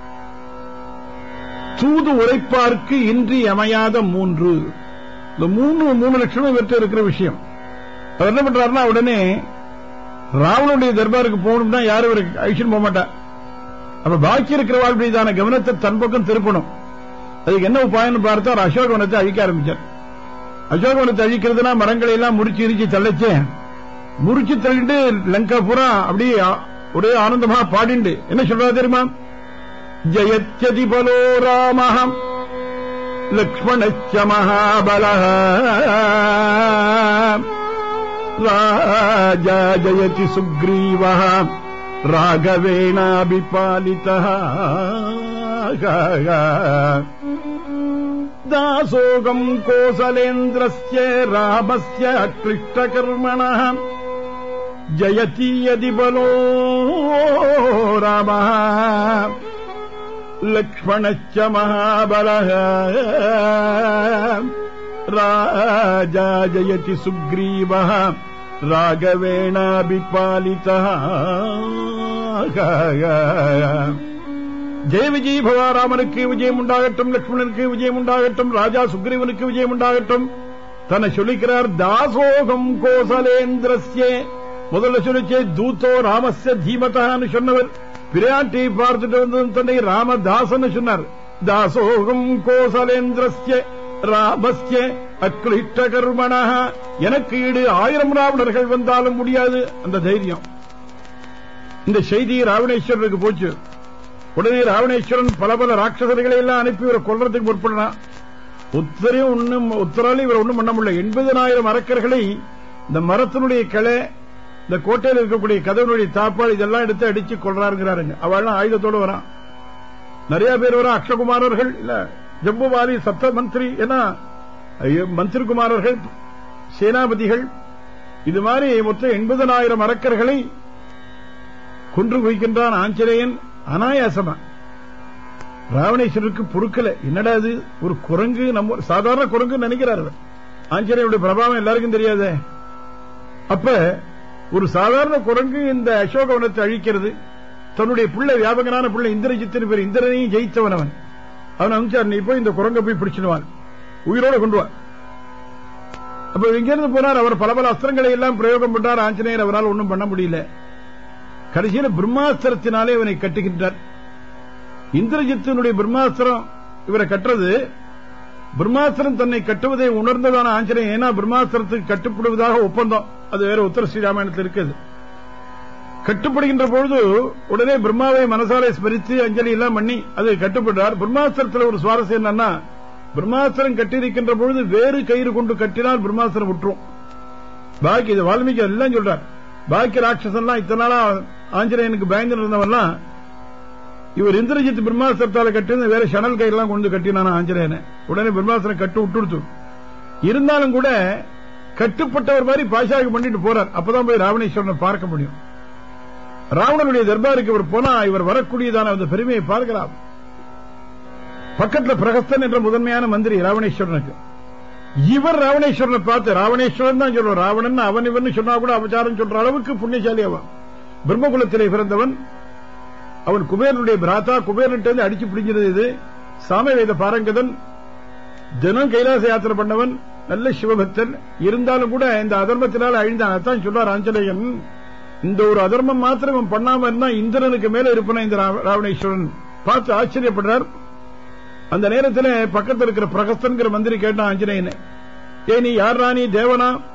தூது உரைப்பார்க்கு இன்றி அமையாத மூன்று இந்த மூணு மூணு லட்சம் இவர்கிட்ட இருக்கிற விஷயம் அவர் என்ன பண்றாருன்னா உடனே ராவனுடைய தர்பாருக்கு போகணும்னா யாரும் இவருக்கு அழிச்சுன்னு போக மாட்டா அப்ப பாக்கி இருக்கிற வாழ்க்கைதான கவனத்தை தன் பக்கம் திருப்பணும் அதுக்கு என்ன உபாயம்னு பார்த்தா அவர் அசோகவனத்தை அழிக்க ஆரம்பிச்சார் அசோகவனத்தை அழிக்கிறதுனா மரங்களை எல்லாம் முறிச்சு இடிச்சு தள்ளச்சே முறிச்சு தள்ளிட்டு லங்கா பூரா அப்படியே ஒரே ஆனந்தமா பாடிண்டு என்ன சொல்றா தெரியுமா ஜயத்யதி பலோ ராமஹம் லக்ஷ்மணச்ச மகாபல ராஜா ஜயதி சுக்ரீவ ராகவேணாபிபாலித தாசோகம் கோசலேந்திரஸ்ய ராமஸ்ய அக்லிஷ்டகர்மணः ஜயதி யதி பலோ ராமः லக்ஷ்மணச்ச மகாபலः ராஜா ஜயதி சுக்ரீவः ராகவேணாபிபாலிதः ஜெய விஜய் பவாராமனுக்கு விஜயம் உண்டாகட்டும் லக்ஷ்மணனுக்கு விஜயம் உண்டாகட்டும் ராஜா சுக்ரீவனுக்கு விஜயம் உண்டாகட்டும் தன்னை சொல்லிக்கிறார் தாசோகம் கோசலேந்திரஸ்ய முதல்ல சொல்லிச்சே தூத்தோ ராமஸ்ய தீமதான்னு சொன்னவர் பிராட்டியை பார்த்துட்டு வந்து தன்னை ராமதாசன் சொன்னார் தாசோகம் கோசலேந்திரஸ்ய ராமஸ்ய அக்லிஷ்ட கர்மணா எனக்கு ஈடு ஆயிரம் ராவணர்கள் வந்தாலும் முடியாது அந்த தைரியம் இந்த செய்தி ராவணேஸ்வரருக்கு போச்சு உடனே ராவணேஸ்வரன் பல பல ராட்சசர்களை எல்லாம் அனுப்பி இவரை கொல்றதுக்கு முற்படுறான் உத்தரையும் ஒண்ணும் உத்தராலும் இவர் ஒண்ணும் பண்ண முடியல எண்பதனாயிரம் அரக்கர்களை இந்த மரத்தினுடைய கிளை இந்த கோட்டையில் இருக்கக்கூடிய கதவனுடைய தாப்பால் இதெல்லாம் எடுத்து அடிச்சு கொள்றாருங்கிறாருங்க அவள்லாம் ஆயுதத்தோடு வரான் நிறைய பேர் வரா அக்ஷகுமாரர்கள் இல்ல ஜம்புவாலி சப்த மந்திரி ஏன்னா மந்திரி குமாரர்கள் சேனாபதிகள் இது மாதிரி மொத்தம் எண்பதனாயிரம் அரக்கர்களை கொன்று குவிக்கின்றான் ஆஞ்சநேயன் அனாயாசமா ராவணேஸ்வரருக்கு பொறுக்கல என்னடா அது ஒரு குரங்கு நம்ம சாதாரண குரங்கு நினைக்கிறார் ஆஞ்சநேயனுடைய பிரபாவம் எல்லாருக்கும் தெரியாதே அப்ப ஒரு சாதாரண குரங்கு இந்த அசோகவனத்தை அழிக்கிறது தன்னுடைய பிள்ளை வியாபகனான பிள்ளை இந்திரஜித்தின் பேர் இந்திரனையும் ஜெயித்தவன் அவன் அவன் அனுப்பிச்சார் நீ போய் இந்த குரங்கை போய் பிடிச்சிடுவான் உயிரோட கொண்டு வா அப்ப இங்கிருந்து போனார் அவர் பல பல அஸ்திரங்களை எல்லாம் பிரயோகம் பண்ணார் ஆஞ்சநேயர் அவரால் ஒன்றும் பண்ண முடியல கடைசியில பிரம்மாஸ்திரத்தினாலே இவனை கட்டுகின்றார் இந்திரஜித்தினுடைய பிரம்மாஸ்திரம் இவரை கட்டுறது பிரம்மாஸ்திரம் தன்னை கட்டுவதை உணர்ந்ததான ஆஞ்சநேயன் ஏன்னா பிரம்மாஸ்திரத்துக்கு கட்டுப்படுவதாக ஒப்பந்தம் அது வேற உத்தர ஸ்ரீராமாயணத்தில் இருக்குது கட்டுப்படுகின்ற பொழுது உடனே பிரம்மாவை மனசாலை ஸ்மரித்து அஞ்சலி எல்லாம் பண்ணி அது கட்டுப்படுறார் பிரம்மாஸ்திரத்தில் ஒரு சுவாரஸ்யம் என்னன்னா பிரம்மாஸ்திரம் கட்டியிருக்கின்ற பொழுது வேறு கயிறு கொண்டு கட்டினால் பிரம்மாஸ்திரம் விட்டுரும் பாக்கி இது வால்மீகி எல்லாம் சொல்றார் பாக்கி ராட்சசன்லாம் இத்தனை நாளா ஆஞ்சநேயனுக்கு பயந்து இருந்தவன்லாம் இவர் இந்திரஜித் பிரம்மாஸ்திரத்தால கட்டி வேற சணல் கயிறுலாம் கொண்டு கட்டினான ஆஞ்சநேயனை உடனே பிரம்மாஸ்திரம் கட்டு விட்டுடுத்து இருந்தாலும் கூட கட்டுப்பட்டவர் மாதிரி பாஷாக பண்ணிட்டு போறார் அப்பதான் போய் ராவணேஸ்வரனை பார்க்க முடியும் ராவணனுடைய தர்பாருக்கு இவர் போனா இவர் வரக்கூடியதான அந்த பெருமையை பார்க்கலாம் பக்கத்துல பிரகஸ்தன் என்ற முதன்மையான மந்திரி ராவணேஸ்வரனுக்கு இவர் ராவணேஸ்வரனை பார்த்து ராவணேஸ்வரன் தான் சொல்லுவார் ராவணன் அவன் இவன் சொன்னா கூட அபச்சாரம் சொல்ற அளவுக்கு புண்ணியசாலி அவன் பிரம்மகுலத்திலே பிறந்தவன் அவன் குபேரனுடைய பிராத்தா குபேரன் அடிச்சு பிடிஞ்சது இது சாமவேத பாரங்கதன் தினம் கைலாச யாத்திரை பண்ணவன் நல்ல சிவபக்தன் இருந்தாலும் கூட இந்த அதர்மத்தினால் அழிந்தான் அதான் சொல்றார் ஆஞ்சநேயன் இந்த ஒரு அதர்மம் மாத்திரம் இவன் பண்ணாம இருந்தா இந்திரனுக்கு மேல இருப்பன இந்த ராவணேஸ்வரன் பார்த்து ஆச்சரியப்படுறார் அந்த நேரத்தில் பக்கத்தில் இருக்கிற பிரகஸ்தன்கிற மந்திரி கேட்டான் ஆஞ்சநேயனை ஏ நீ யார் ராணி தேவனா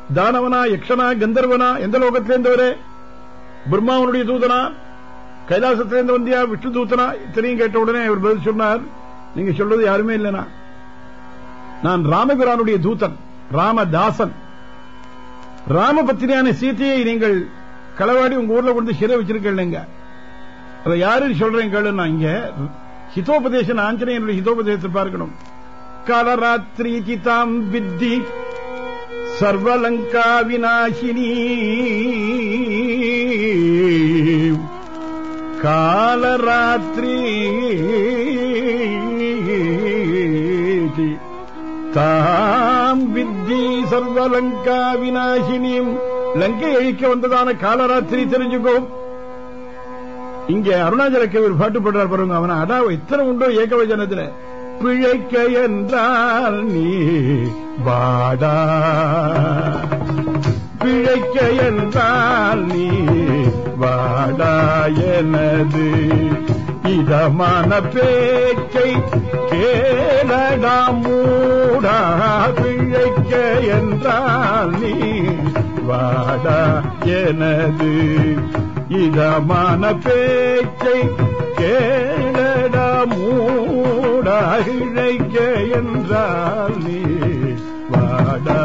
தானவனா யக்ஷனா கந்தர்வனா எந்த லோகத்திலேருந்தவரே பிரம்மாவனுடைய தூதனா கைலாசத்திலேருந்து வந்தியா விஷ்ணு தூதனா இத்தனையும் கேட்ட உடனே அவர் பதில் சொன்னார் நீங்க சொல்றது யாருமே இல்லைனா நான் ராமபிரானுடைய தூதன் ராமதாசன் ராமபத்திரியான சீத்தையை நீங்கள் களவாடி உங்க ஊர்ல கொண்டு சிறை வச்சிருக்கீங்க அதை யாரு சொல்றேன் கேளுன்னா இங்க ஹிதோபதேசன் ஆஞ்சநேயனுடைய ஹிதோபதேசத்தை பார்க்கணும் காலராத்திரி தாம் வித்தி சர்வலங்கா விநாசினி காலராத்திரி தாம் வித்தி சர்வலங்கா விநாசினியும் லங்கை அழிக்க வந்ததான காலராத்திரி தெரிஞ்சுக்கோ இங்க அருணாச்சலக்கு ஒரு பாட்டு பாடுறார் பாருங்க அவன அடா இத்தனை உண்டோ ஏகவஜனத்துல பிழைக்க என்றால் நீ வாடா பிழைக்க என்றால் நீ வாடா எனது இதமான பேச்சை கேளடா மூடா பிழைக்க என்றால் நீ வாடா எனது இதமான பேச்சை கேளடா மூடா இழைக்க என்றால் நீ வாடா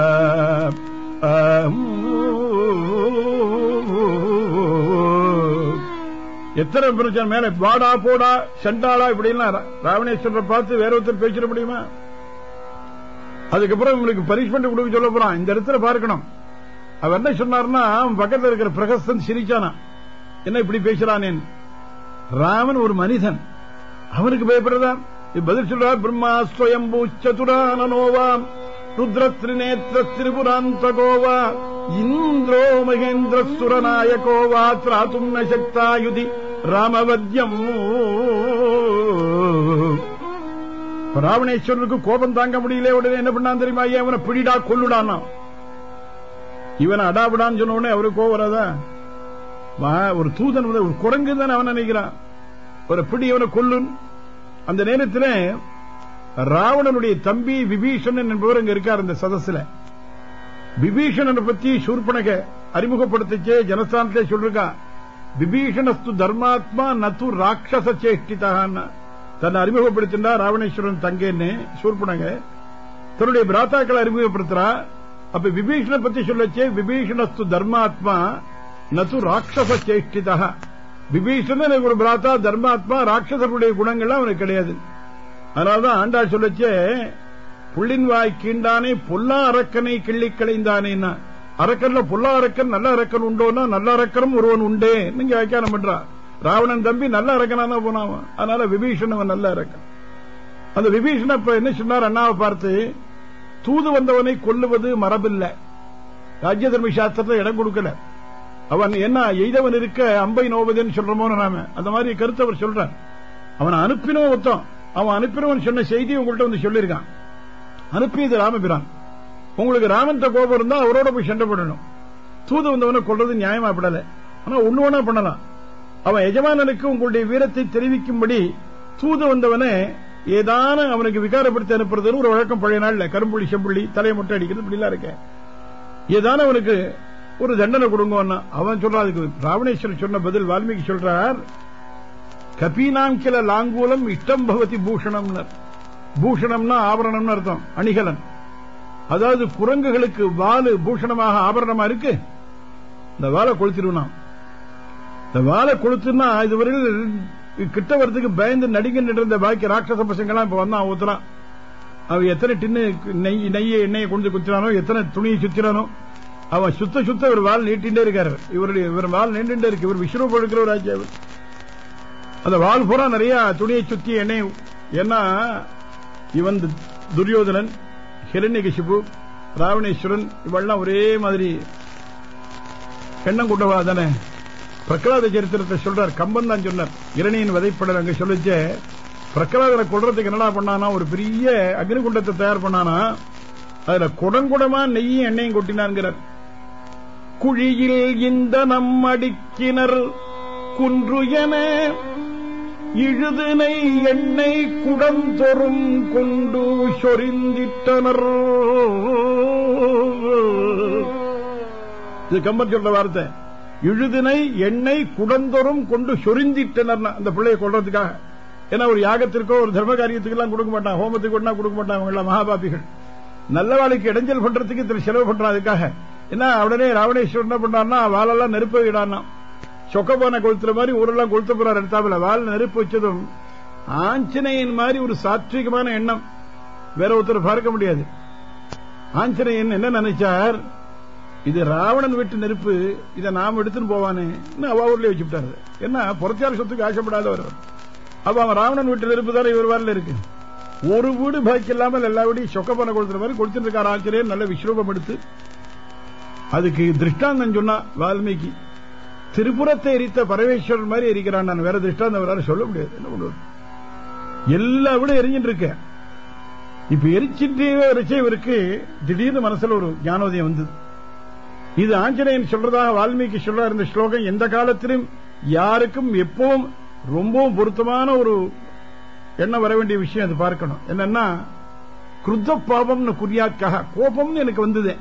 எத்தனை பிரச்சனை மேல வாடா போடா செண்டாளா இப்படிலாம் ராவணேஸ்வரரை பார்த்து வேற ஒருத்தர் பேசிட முடியுமா அதுக்கப்புறம் உங்களுக்கு பனிஷ்மெண்ட் கொடுக்க சொல்ல போறான் இந்த இடத்துல பார்க்கணும் அவர் என்ன சொன்னார்னா அவன் பக்கத்தில் இருக்கிற பிரகஸ்தன் சிரிச்சானா என்ன இப்படி பேசுறானேன் ராமன் ஒரு மனிதன் அவனுக்கு பயப்படுறதான் பதில் சொல்றார் பிரம்மா ஸ்வயம்பூ சதுரானனோவாம் ருத்ர திரிநேத்திர திரிபுராந்த கோவா இந்திரோ மகேந்திர சுரநாயகோவா திராத்தும் ந சக்தாயுதி ராமவத்யம் ராவணேஸ்வரனுக்கு கோபம் தாங்க முடியல உடனே என்ன பண்ணான் தெரியுமா ஐயா அவனை பிடிடா கொல்லுடானா இவன் அடாபிடான்னு சொன்ன உடனே அவருக்கு கோவம் வராதா ஒரு தூதன் ஒரு குரங்கு தானே அவன் நினைக்கிறான் ஒரு பிடி அவனை கொல்லுன் அந்த நேரத்தில் ராவணனுடைய தம்பி விபீஷணன் என்பவர் அங்க இருக்கார் இந்த சதஸ்ல விபீஷணனை பத்தி சூர்பனக அறிமுகப்படுத்திச்சே ஜனஸ்தானத்திலே சொல்லிருக்கா விபீஷணஸ்து தர்மாத்மா நத்து ராட்சச சேஷ்டிதான்னு தன்னை அறிமுகப்படுத்தினா ராவணேஸ்வரன் தங்கேன்னு சூர்பனக தன்னுடைய பிராத்தாக்களை அறிமுகப்படுத்துறா அப்ப விபீஷண பத்தி சொல்லச்சே விபீஷணஸ்து தர்மாத்மா நது ராட்சச சேஷ்டிதா விபீஷணன் ஒரு பிராத்தா தர்மாத்மா ராட்சசனுடைய குணங்கள் அவனுக்கு கிடையாது அதனால்தான் ஆண்டாள் சொல்லச்சே புள்ளின் வாய் கீண்டானே பொல்லா அரக்கனை கிள்ளி களைந்தானேன்னா அரக்கன்ல பொல்லா அரக்கன் நல்ல அரக்கன் உண்டோன்னா நல்ல அரக்கனும் ஒருவன் உண்டே நீங்க வியாக்கியானம் பண்றா ராவணன் தம்பி நல்ல அரக்கனா தான் போனான் அதனால விபீஷன் அவன் நல்ல அரக்கன் அந்த விபீஷன் அப்ப என்ன சொன்னார் அண்ணாவை பார்த்து தூது வந்தவனை கொல்லுவது மரபில்லை ராஜ்ய தர்ம சாஸ்திரத்தை இடம் கொடுக்கல அவன் என்ன எய்தவன் இருக்க அம்பை நோவதுன்னு சொல்றமோ நாம அந்த மாதிரி கருத்து அவர் சொல்றார் அவன் அனுப்பினவன் ஒருத்தன் அவன் அனுப்பினவன் சொன்ன செய்தி உங்கள்கிட்ட வந்து சொல்லியிருக்கான் அனுப்பியது ராமபிரான் உங்களுக்கு ராமன் கோபம் இருந்தா அவரோட போய் சண்டை பண்ணணும் தூது வந்தவனை கொள்றது நியாயமா படல ஆனா ஒண்ணு ஒண்ணா பண்ணலாம் அவன் எஜமானனுக்கு உங்களுடைய வீரத்தை தெரிவிக்கும்படி தூது வந்தவனை ஏதான அவனுக்கு விகாரப்படுத்தி அனுப்புறதுன்னு ஒரு வழக்கம் பழைய நாள்ல கரும்புள்ளி செம்புள்ளி தலையை முட்டை அடிக்கிறது இப்படிலாம் இருக்க ஏதான அவனுக்கு ஒரு தண்டனை கொடுங்கன்னா அவன் சொல்றான் அதுக்கு ராவணேஸ்வரன் சொன்ன பதில் வால்மீகி சொல்றார் கபீனாங்கில லாங்கூலம் இஷ்டம் பவதி பூஷணம்னர் பூஷணம்னா ஆபரணம்னு அர்த்தம் அணிகலன் அதாவது குரங்குகளுக்கு வாலு பூஷணமாக ஆபரணமா இருக்கு இந்த வாழை கொளுத்திடுவான் இந்த வாழை கொளுத்துனா இதுவரையில் கிட்ட வரதுக்கு பயந்து நடிக்கின்ற இருந்த பாக்கி ராட்சச பசங்களாம் இப்ப வந்தான் ஊத்துறான் அவன் எத்தனை டின்னு நெய் நெய்யை எண்ணெயை கொண்டு குத்துறானோ எத்தனை துணியை சுத்திரானோ அவன் சுத்த சுத்த ஒரு வால் நீட்டின்றே இருக்காரு இவருடைய இவர் வால் நீண்டுட்டே இருக்கு இவர் விஸ்வரூபம் எடுக்கிற ஒரு ஆட்சி அவர் அந்த வால் பூரா நிறைய துணியை சுத்தி எண்ணெய் ஏன்னா இவன் துரியோதனன் ஹிரண்யகிஷிபு ராவணேஸ்வரன் இவெல்லாம் ஒரே மாதிரி எண்ணம் கொண்டவா தானே பிரகலாத சரித்திரத்தை சொல்றார் கம்பன் தான் சொன்னார் இரணியின் விதைப்படல் அங்க சொல்லிச்சே பிரகலாதனை கொள்றதுக்கு என்னடா பண்ணானா ஒரு பெரிய அக்னிகுண்டத்தை தயார் பண்ணானா அதுல குடங்குடமா நெய்யும் எண்ணெயும் கொட்டினான்கிறார் குழியில் இந்த நம்மடிக்கினர் குன்று என இழுதினை எண்ணெய் குடந்தொறும் கொண்டு சொரிந்திட்டனர் இது கம்பன் சொல்ற வார்த்தை இழுதினை எண்ணெய் குடந்தொறும் கொண்டு சொரிந்திட்டனர் அந்த பிள்ளையை கொள்றதுக்காக ஏன்னா ஒரு யாகத்திற்கோ ஒரு தர்ம காரியத்துக்கு எல்லாம் கொடுக்க மாட்டான் ஹோமத்துக்கு ஒன்னா கொடுக்க மாட்டாங்க அவங்க எல்லாம் மகாபாபிகள் நல்லவாளுக்கு இடைஞ்சல் பண்றதுக்கு இதில் செலவு பண்றான் அதுக்காக என்ன உடனே ராவணேஸ்வரர் என்ன பண்றான்னா வாழெல்லாம் நெருப்ப விடானா சொக்கபானை கொளுத்துற மாதிரி ஊரெல்லாம் கொளுத்த போறார் எடுத்தாப்புல வால் நெருப்பு வச்சதும் ஆஞ்சநேயன் மாதிரி ஒரு சாத்விகமான எண்ணம் வேற ஒருத்தர் பார்க்க முடியாது ஆஞ்சநேயன் என்ன நினைச்சார் இது ராவணன் வீட்டு நெருப்பு இதை நாம் எடுத்துன்னு போவானே அவ ஊர்லயே வச்சுட்டாரு என்ன புறத்தியார் சொத்துக்கு ஆசைப்படாதவர் அப்ப அவன் ராவணன் வீட்டு நெருப்பு தானே இவர் வரல இருக்கு ஒரு வீடு பாக்கி இல்லாமல் எல்லா வீடையும் சொக்கப்பன கொடுத்துற மாதிரி கொடுத்துட்டு இருக்கார் ஆச்சரியர் நல்ல விஸ்ரூபம் எடுத்து அதுக்கு திருஷ்டாந்தம் சொன்னா வால்மீகி திரிபுரத்தை எரித்த பரமேஸ்வரன் மாதிரி எரிக்கிறான் நான் வேற திருஷ்டாந்தம் வராது சொல்ல முடியாது என்ன பண்ணுவது எல்லா விட எரிஞ்சிட்டு இருக்க இப்ப எரிச்சிட்டே வரைச்சே இவருக்கு திடீர்னு மனசுல ஒரு ஞானோதயம் வந்தது இது ஆஞ்சநேயன் சொல்றதாக வால்மீகி சொல்றார் இந்த ஸ்லோகம் எந்த காலத்திலும் யாருக்கும் எப்பவும் ரொம்பவும் பொருத்தமான ஒரு எண்ணம் வர வேண்டிய விஷயம் அது பார்க்கணும் என்னன்னா குருத்த பாபம்னு குறியாக்காக கோபம்னு எனக்கு வந்தது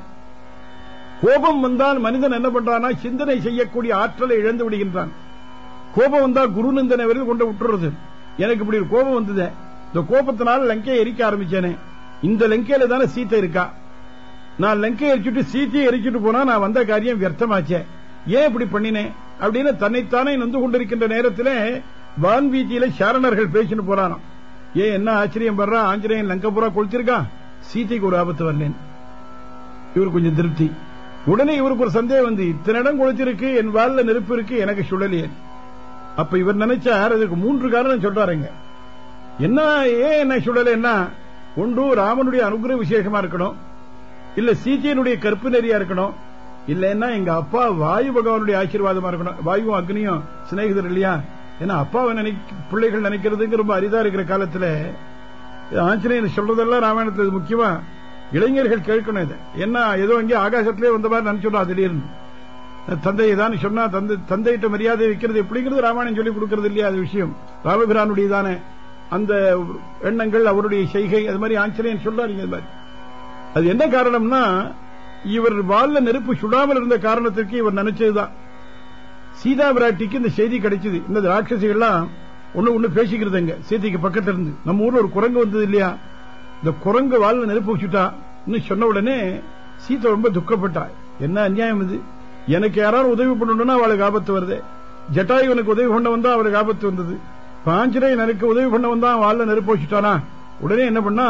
கோபம் வந்தால் மனிதன் என்ன பண்றானா சிந்தனை செய்யக்கூடிய ஆற்றலை இழந்து விடுகின்றான் கோபம் வந்தா குரு நிந்தனை வரைக்கும் கொண்டு விட்டுறது எனக்கு இப்படி ஒரு கோபம் வந்தது இந்த கோபத்தினால லங்கையை எரிக்க ஆரம்பிச்சேனே இந்த லங்கையில தானே சீத்தை இருக்கா நான் லங்கையை எரிச்சுட்டு சீத்தையை எரிச்சுட்டு போனா நான் வந்த காரியம் வியர்த்தமாச்சே ஏன் இப்படி பண்ணினேன் அப்படின்னு தன்னைத்தானே நொந்து கொண்டிருக்கின்ற நேரத்தில் வான்வீதியில சாரணர்கள் பேசிட்டு போறானாம் ஏன் என்ன ஆச்சரியம் படுறா ஆஞ்சநேயன் லங்கபுரா கொளுத்திருக்கான் சீதைக்கு ஒரு ஆபத்து வரலேன் இவர் கொஞ்சம் திருப்தி உடனே இவருக்கு ஒரு சந்தேகம் வந்து இத்தனை இடம் கொளுத்திருக்கு என் வாழ்ல நெருப்பு இருக்கு எனக்கு சுழலியே அப்ப இவர் நினைச்சார் அதுக்கு மூன்று காரணம் சொல்றாருங்க என்ன ஏன் என்ன சுழலைன்னா ஒன்று ராமனுடைய அனுகிரக விசேஷமா இருக்கணும் இல்ல சீத்தையனுடைய கற்பு நெறியா இருக்கணும் இல்லைன்னா எங்க அப்பா வாயு பகவானுடைய ஆசீர்வாதமா இருக்கணும் வாயுவும் அக்னியும் சிநேகிதர் இல்லையா ஏன்னா அப்பாவை நினைக்க பிள்ளைகள் நினைக்கிறதுக்கு ரொம்ப அரிதா இருக்கிற காலத்துல ஆஞ்சநேயன் சொல்றதெல்லாம் ராமாயணத்துல முக்கியமா இளைஞர்கள் கேட்கணும் இதை என்ன ஏதோ இங்கே ஆகாசத்திலே வந்த மாதிரி நினைச்சுடா திடீர்னு தந்தையை தான் சொன்னா தந்தை தந்தையிட்ட மரியாதை வைக்கிறது எப்படிங்கிறது ராமாயணம் சொல்லி கொடுக்கறது இல்லையா அது விஷயம் ராமபிரானுடைய தானே அந்த எண்ணங்கள் அவருடைய செய்கை அது மாதிரி ஆஞ்சநேயன் சொல்றாருங்க அது மாதிரி அது என்ன காரணம்னா இவர் வாழ்ல நெருப்பு சுடாமல் இருந்த காரணத்திற்கு இவர் நினைச்சதுதான் சீதா பிராட்டிக்கு இந்த செய்தி கிடைச்சது இந்த ராட்சசிகள்லாம் ஒண்ணு ஒண்ணு பேசிக்கிறதுங்க சீதைக்கு பக்கத்துல இருந்து நம்ம ஊர்ல ஒரு குரங்கு வந்தது இல்லையா இந்த குரங்கு வாழ்ல நெருப்பு வச்சுட்டா சொன்ன உடனே சீதை ரொம்ப துக்கப்பட்டா என்ன அநியாயம் இது எனக்கு யாராவது உதவி பண்ணணும்னா அவளுக்கு ஆபத்து வருது ஜட்டாயு எனக்கு உதவி பண்ண வந்தா அவளுக்கு ஆபத்து வந்தது பாஞ்சரை எனக்கு உதவி பண்ண வந்தா வாழ்ல நெருப்பு வச்சுட்டானா உடனே என்ன பண்ணா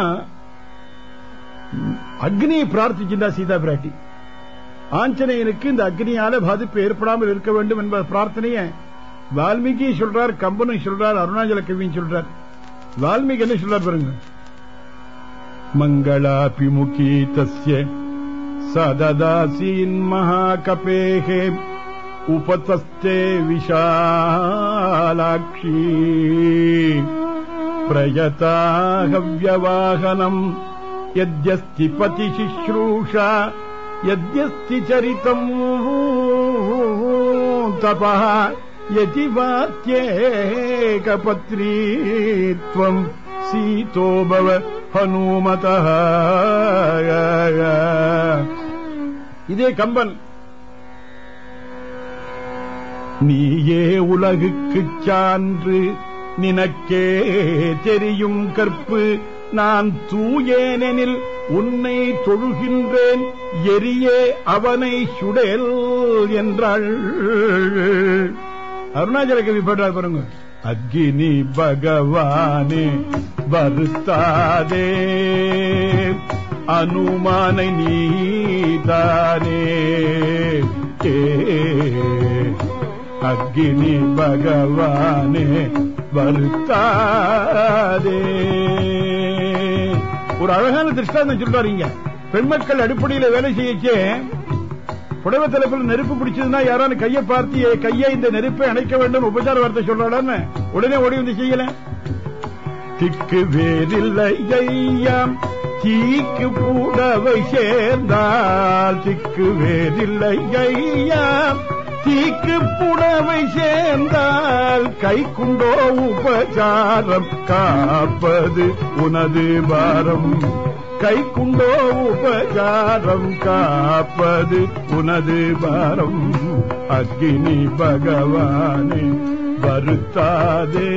அக்னியை பிரார்த்திச்சிருந்தா சீதா பிராட்டி ஆஞ்சநேயனுக்கு இந்த அக்னியால பாதிப்பு ஏற்படாமல் இருக்க வேண்டும் என்ப பிரார்த்தனைய வால்மீகி சொல்றார் கம்பனும் சொல்றார் அருணாச்சல கவியும் சொல்றார் வால்மீகி என்ன சொல்றார் பாருங்க மங்களாபிமுகி தஸ்ய சததாசீன் மகாகபேகே उपतस्ते विशालाक्षी प्रयताहव्यवाहनम् यद्यस्ति पतिशुश्रूषा यद्यस्ति चरितम् तपः यदि वात्येकपत्री त्वम् सीतो भव हनूमतः இதே கம்பன் நீயே உலகுக்குச் சான்று நினக்கே தெரியும் கற்பு நான் தூயேனெனில் உன்னை தொழுகின்றேன் எரியே அவனை சுடேல் என்றாள் அருணாச்சல கவி பாடுறார் பாருங்க அக்னி பகவானே வருத்தாதே அனுமானை நீதானே ஏ அக்னி பகவானே வருத்தாதே ஒரு அழகான திருஷ்டாந்தம் சொல்றாருங்க பெண்மக்கள் அடிப்படையில வேலை செய்யச்சே புடவை தலைப்பில் நெருப்பு பிடிச்சதுன்னா யாரான கையை பார்த்து கையை இந்த நெருப்பை அணைக்க வேண்டும் உபச்சார வார்த்தை சொல்றாடான்னு உடனே ஓடி வந்து செய்யல திக்கு வேறில்லை ஐயாம் தீக்கு புடவை சேர்ந்தால் திக்கு வேறில்லை ஐயாம் தீக்கு புடவை சேர்ந்தால் கைக்குண்டோ உபசாரம் காப்பது உனது பாரம் கைக்குண்டோ உபசாரம் காப்பது உனது பாரம் அக்னி பகவானே வருத்தாதே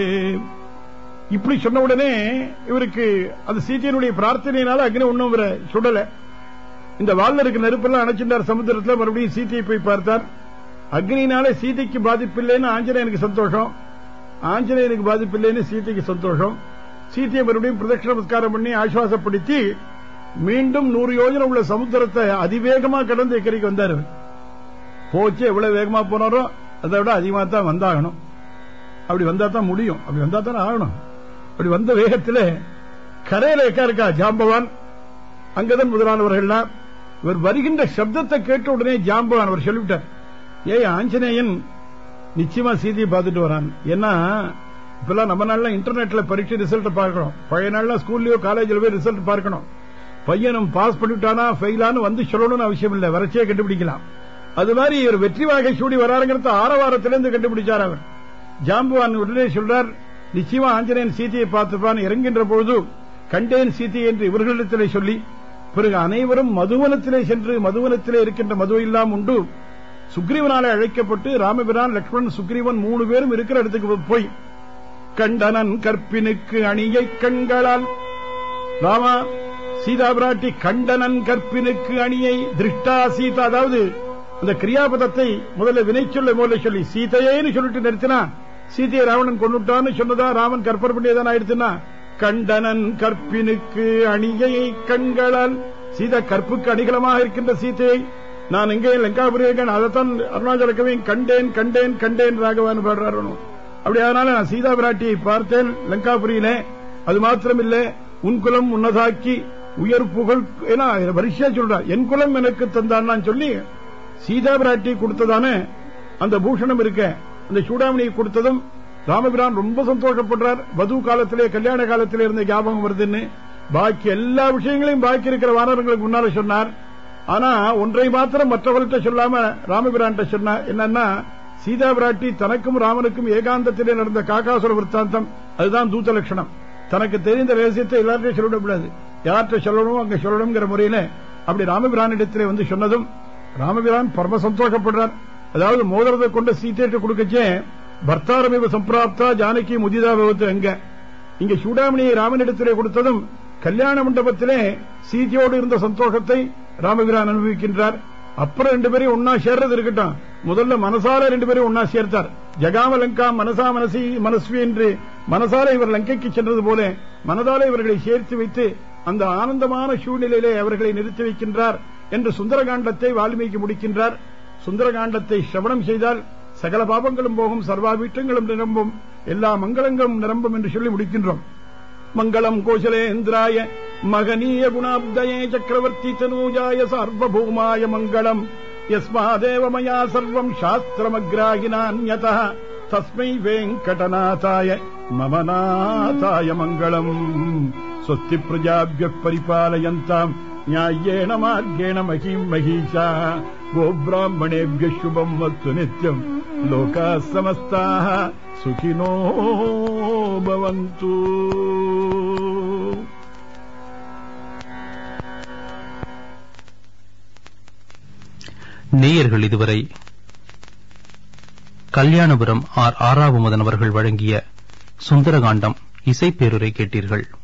இப்படி சொன்ன உடனே இவருக்கு அந்த சீத்தையனுடைய பிரார்த்தனையினால அக்னி ஒண்ணும் இவரை சுடல இந்த வாழ்ல இருக்க நெருப்பெல்லாம் அணைச்சிட்டார் சமுத்திரத்துல மறுபடியும் சீத்தையை போய் பார்த்தார் அக்னினால சீதைக்கு பாதிப்பில்லைன்னு ஆஞ்சநேயனுக்கு சந்தோஷம் ஆஞ்சநேயனுக்கு பாதிப்பில்லைன்னு சீதைக்கு சந்தோஷம் சீத்தையை மறுபடியும் பிரதட்சண நமஸ்காரம் பண்ணி ஆசுவாசப்படுத்தி மீண்டும் நூறு யோஜனை உள்ள சமுத்திரத்தை அதிவேகமா கடந்து இக்கரைக்கு வந்தார் அவர். போச்சு எவ்வளவு வேகமா போனாரோ அதை விட அதிகமா தான் வந்தாகணும் அப்படி வந்தா தான் முடியும் அப்படி வந்தா தான் ஆகணும் அப்படி வந்த வேகத்துல கரையில எக்கா இருக்கா ஜாம்பவான் அங்கதான் முதலானவர்கள்லாம் இவர் வருகின்ற சப்தத்தை கேட்ட உடனே ஜாம்பவான் அவர் சொல்லிவிட்டார் ஏய் ஆஞ்சநேயன் நிச்சயமா சீதையை பார்த்துட்டு வரான் ஏன்னா இப்பெல்லாம் நம்ம நாள்ல இன்டர்நெட்ல பரீட்சை ரிசல்ட் பார்க்கணும் பழைய நாள்ல ஸ்கூல்லயோ காலேஜ்ல போய் ரிசல்ட் பார்க்கணும் பையனும் பாஸ் பண்ணிவிட்டானா ஃபெயிலான்னு வந்து சொல்லணும்னு அவசியம் இல்லை வறட்சியை கண்டுபிடிக்கலாம் அது மாதிரி இவர் வெற்றி வாகை சூடி வராருங்கிறத ஆரவாரத்திலிருந்து கண்டுபிடிச்சார் அவர் ஜாம்பவான் உடனே சொல்றார் நிச்சயமா ஆஞ்சநேயன் சீதையை பார்த்துப்பான் இறங்குகின்ற பொழுது கண்டேன் சீதை என்று இவர்களிடத்திலே சொல்லி பிறகு அனைவரும் மதுவனத்திலே சென்று மதுவனத்திலே இருக்கின்ற மது எல்லாம் உண்டு சுக்ரீவனாலே அழைக்கப்பட்டு ராமபிரான் லக்ஷ்மணன் சுக்ரீவன் மூணு பேரும் இருக்கிற இடத்துக்கு போய் கண்டனன் கற்பினுக்கு அணியை கண்களால் ராமா சீதா பிராட்டி கண்டனன் கற்பினுக்கு அணியை திருஷ்டா சீதா அதாவது அந்த கிரியாபதத்தை முதல்ல வினை சொல்ல முதல்ல சொல்லி சீதையேன்னு சொல்லிட்டு நிறுத்தினா சீதையை ராவணன் கொண்டுட்டான்னு சொன்னதா ராமன் கற்பனை பண்ணியதான் ஆயிடுச்சுன்னா கண்டனன் கற்பினுக்கு அணியை கண்களால் சீதா கற்புக்கு அணிகலமாக இருக்கின்ற சீதையை நான் எங்கே லங்காபுரி இருக்கேன் அதைத்தான் அருணாச்சல கவியும் கண்டேன் கண்டேன் கண்டேன் ராகவான் பாடுறாரு அப்படி அதனால நான் சீதா பிராட்டியை பார்த்தேன் லங்காபுரியிலே அது மாத்திரமில்ல உன் குலம் உன்னதாக்கி உயர் புகழ் ஏன்னா வரிசையா சொல்றார் என் குலம் எனக்கு தந்தான் சொல்லி சீதா பிராட்டி கொடுத்ததான அந்த பூஷணம் இருக்க அந்த சூடாமணியை கொடுத்ததும் ராமபிரான் ரொம்ப சந்தோஷப்படுறார் வது காலத்திலே கல்யாண காலத்திலே இருந்த ஞாபகம் வருதுன்னு பாக்கி எல்லா விஷயங்களையும் பாக்கி இருக்கிற வானரங்களுக்கு முன்னால சொன்னார் ஆனா ஒன்றை மாத்திரம் மற்றவர்கள்ட்ட சொல்லாம ராமபிரான்ட்ட சொன்னார் என்னன்னா சீதா பிராட்டி தனக்கும் ராமனுக்கும் ஏகாந்தத்திலே நடந்த காக்காசுர விற்த்தாந்தம் அதுதான் தூத்த லட்சணம் தனக்கு தெரிந்த ரகசியத்தை எல்லார்ட்டையும் சொல்லிடக்கூடாது யார்கிட்ட சொல்லணும் அங்க சொல்லணுங்கிற முறையில அப்படி ராமபிரானிடத்திலே வந்து சொன்னதும் ராமபிரான் பரம சந்தோஷப்படுறார் அதாவது மோதிரத்தை கொண்டு சீத்தையிட்டு கொடுக்கச்சே பர்த்தாரமிவ சம்பிராப்தா ஜானகி முதிதா பகவத்து அங்க இங்க சூடாமணியை ராமனிடத்திலே கொடுத்ததும் கல்யாண மண்டபத்திலே சீதையோடு இருந்த சந்தோஷத்தை ராமபிரான் அனுபவிக்கின்றார் அப்புறம் ரெண்டு பேரையும் ஒன்னா சேர்றது இருக்கட்டும் முதல்ல மனசால ரெண்டு பேரும் ஒன்னா சேர்த்தார் ஜகாம லங்கா மனசா மனசி மனஸ்வி என்று மனசால இவர் லங்கைக்கு சென்றது போல மனதால இவர்களை சேர்த்து வைத்து அந்த ஆனந்தமான சூழ்நிலையிலே அவர்களை நிறுத்தி வைக்கின்றார் என்று சுந்தரகாண்டத்தை வால்மீகி முடிக்கின்றார் சுந்தரகாண்டத்தை சிரவணம் செய்தால் சகல பாபங்களும் போகும் சர்வாபீட்டங்களும் நிரம்பும் எல்லா மங்களங்களும் நிரம்பும் என்று சொல்லி முடிக்கின்றோம் மங்களம் கோசலேந்திராய மகனீய குணாப்தயே சக்கரவர்த்தி தனூஜாய சார்வபௌமாய மங்களம் யஸ்மாதேவ மயா சர்வம் சாஸ்திரமக்ராகினான்யத தஸ்மை வெங்கடநாதாய மமநாதாய மங்களம் स्वस्ति प्रजाभ्यः परिपालयन्ताम् न्याय्येण मार्गेण महीम् महीषा गोब्राह्मणेभ्यः शुभम् वस्तु नित्यम् लोकाः समस्ताः सुखिनो भवन्तु நேயர்கள் இதுவரை கல்யாணபுரம் ஆர் ஆறாவுமதன் அவர்கள் வழங்கிய சுந்தரகாண்டம் இசைப்பேருரை கேட்டீர்கள்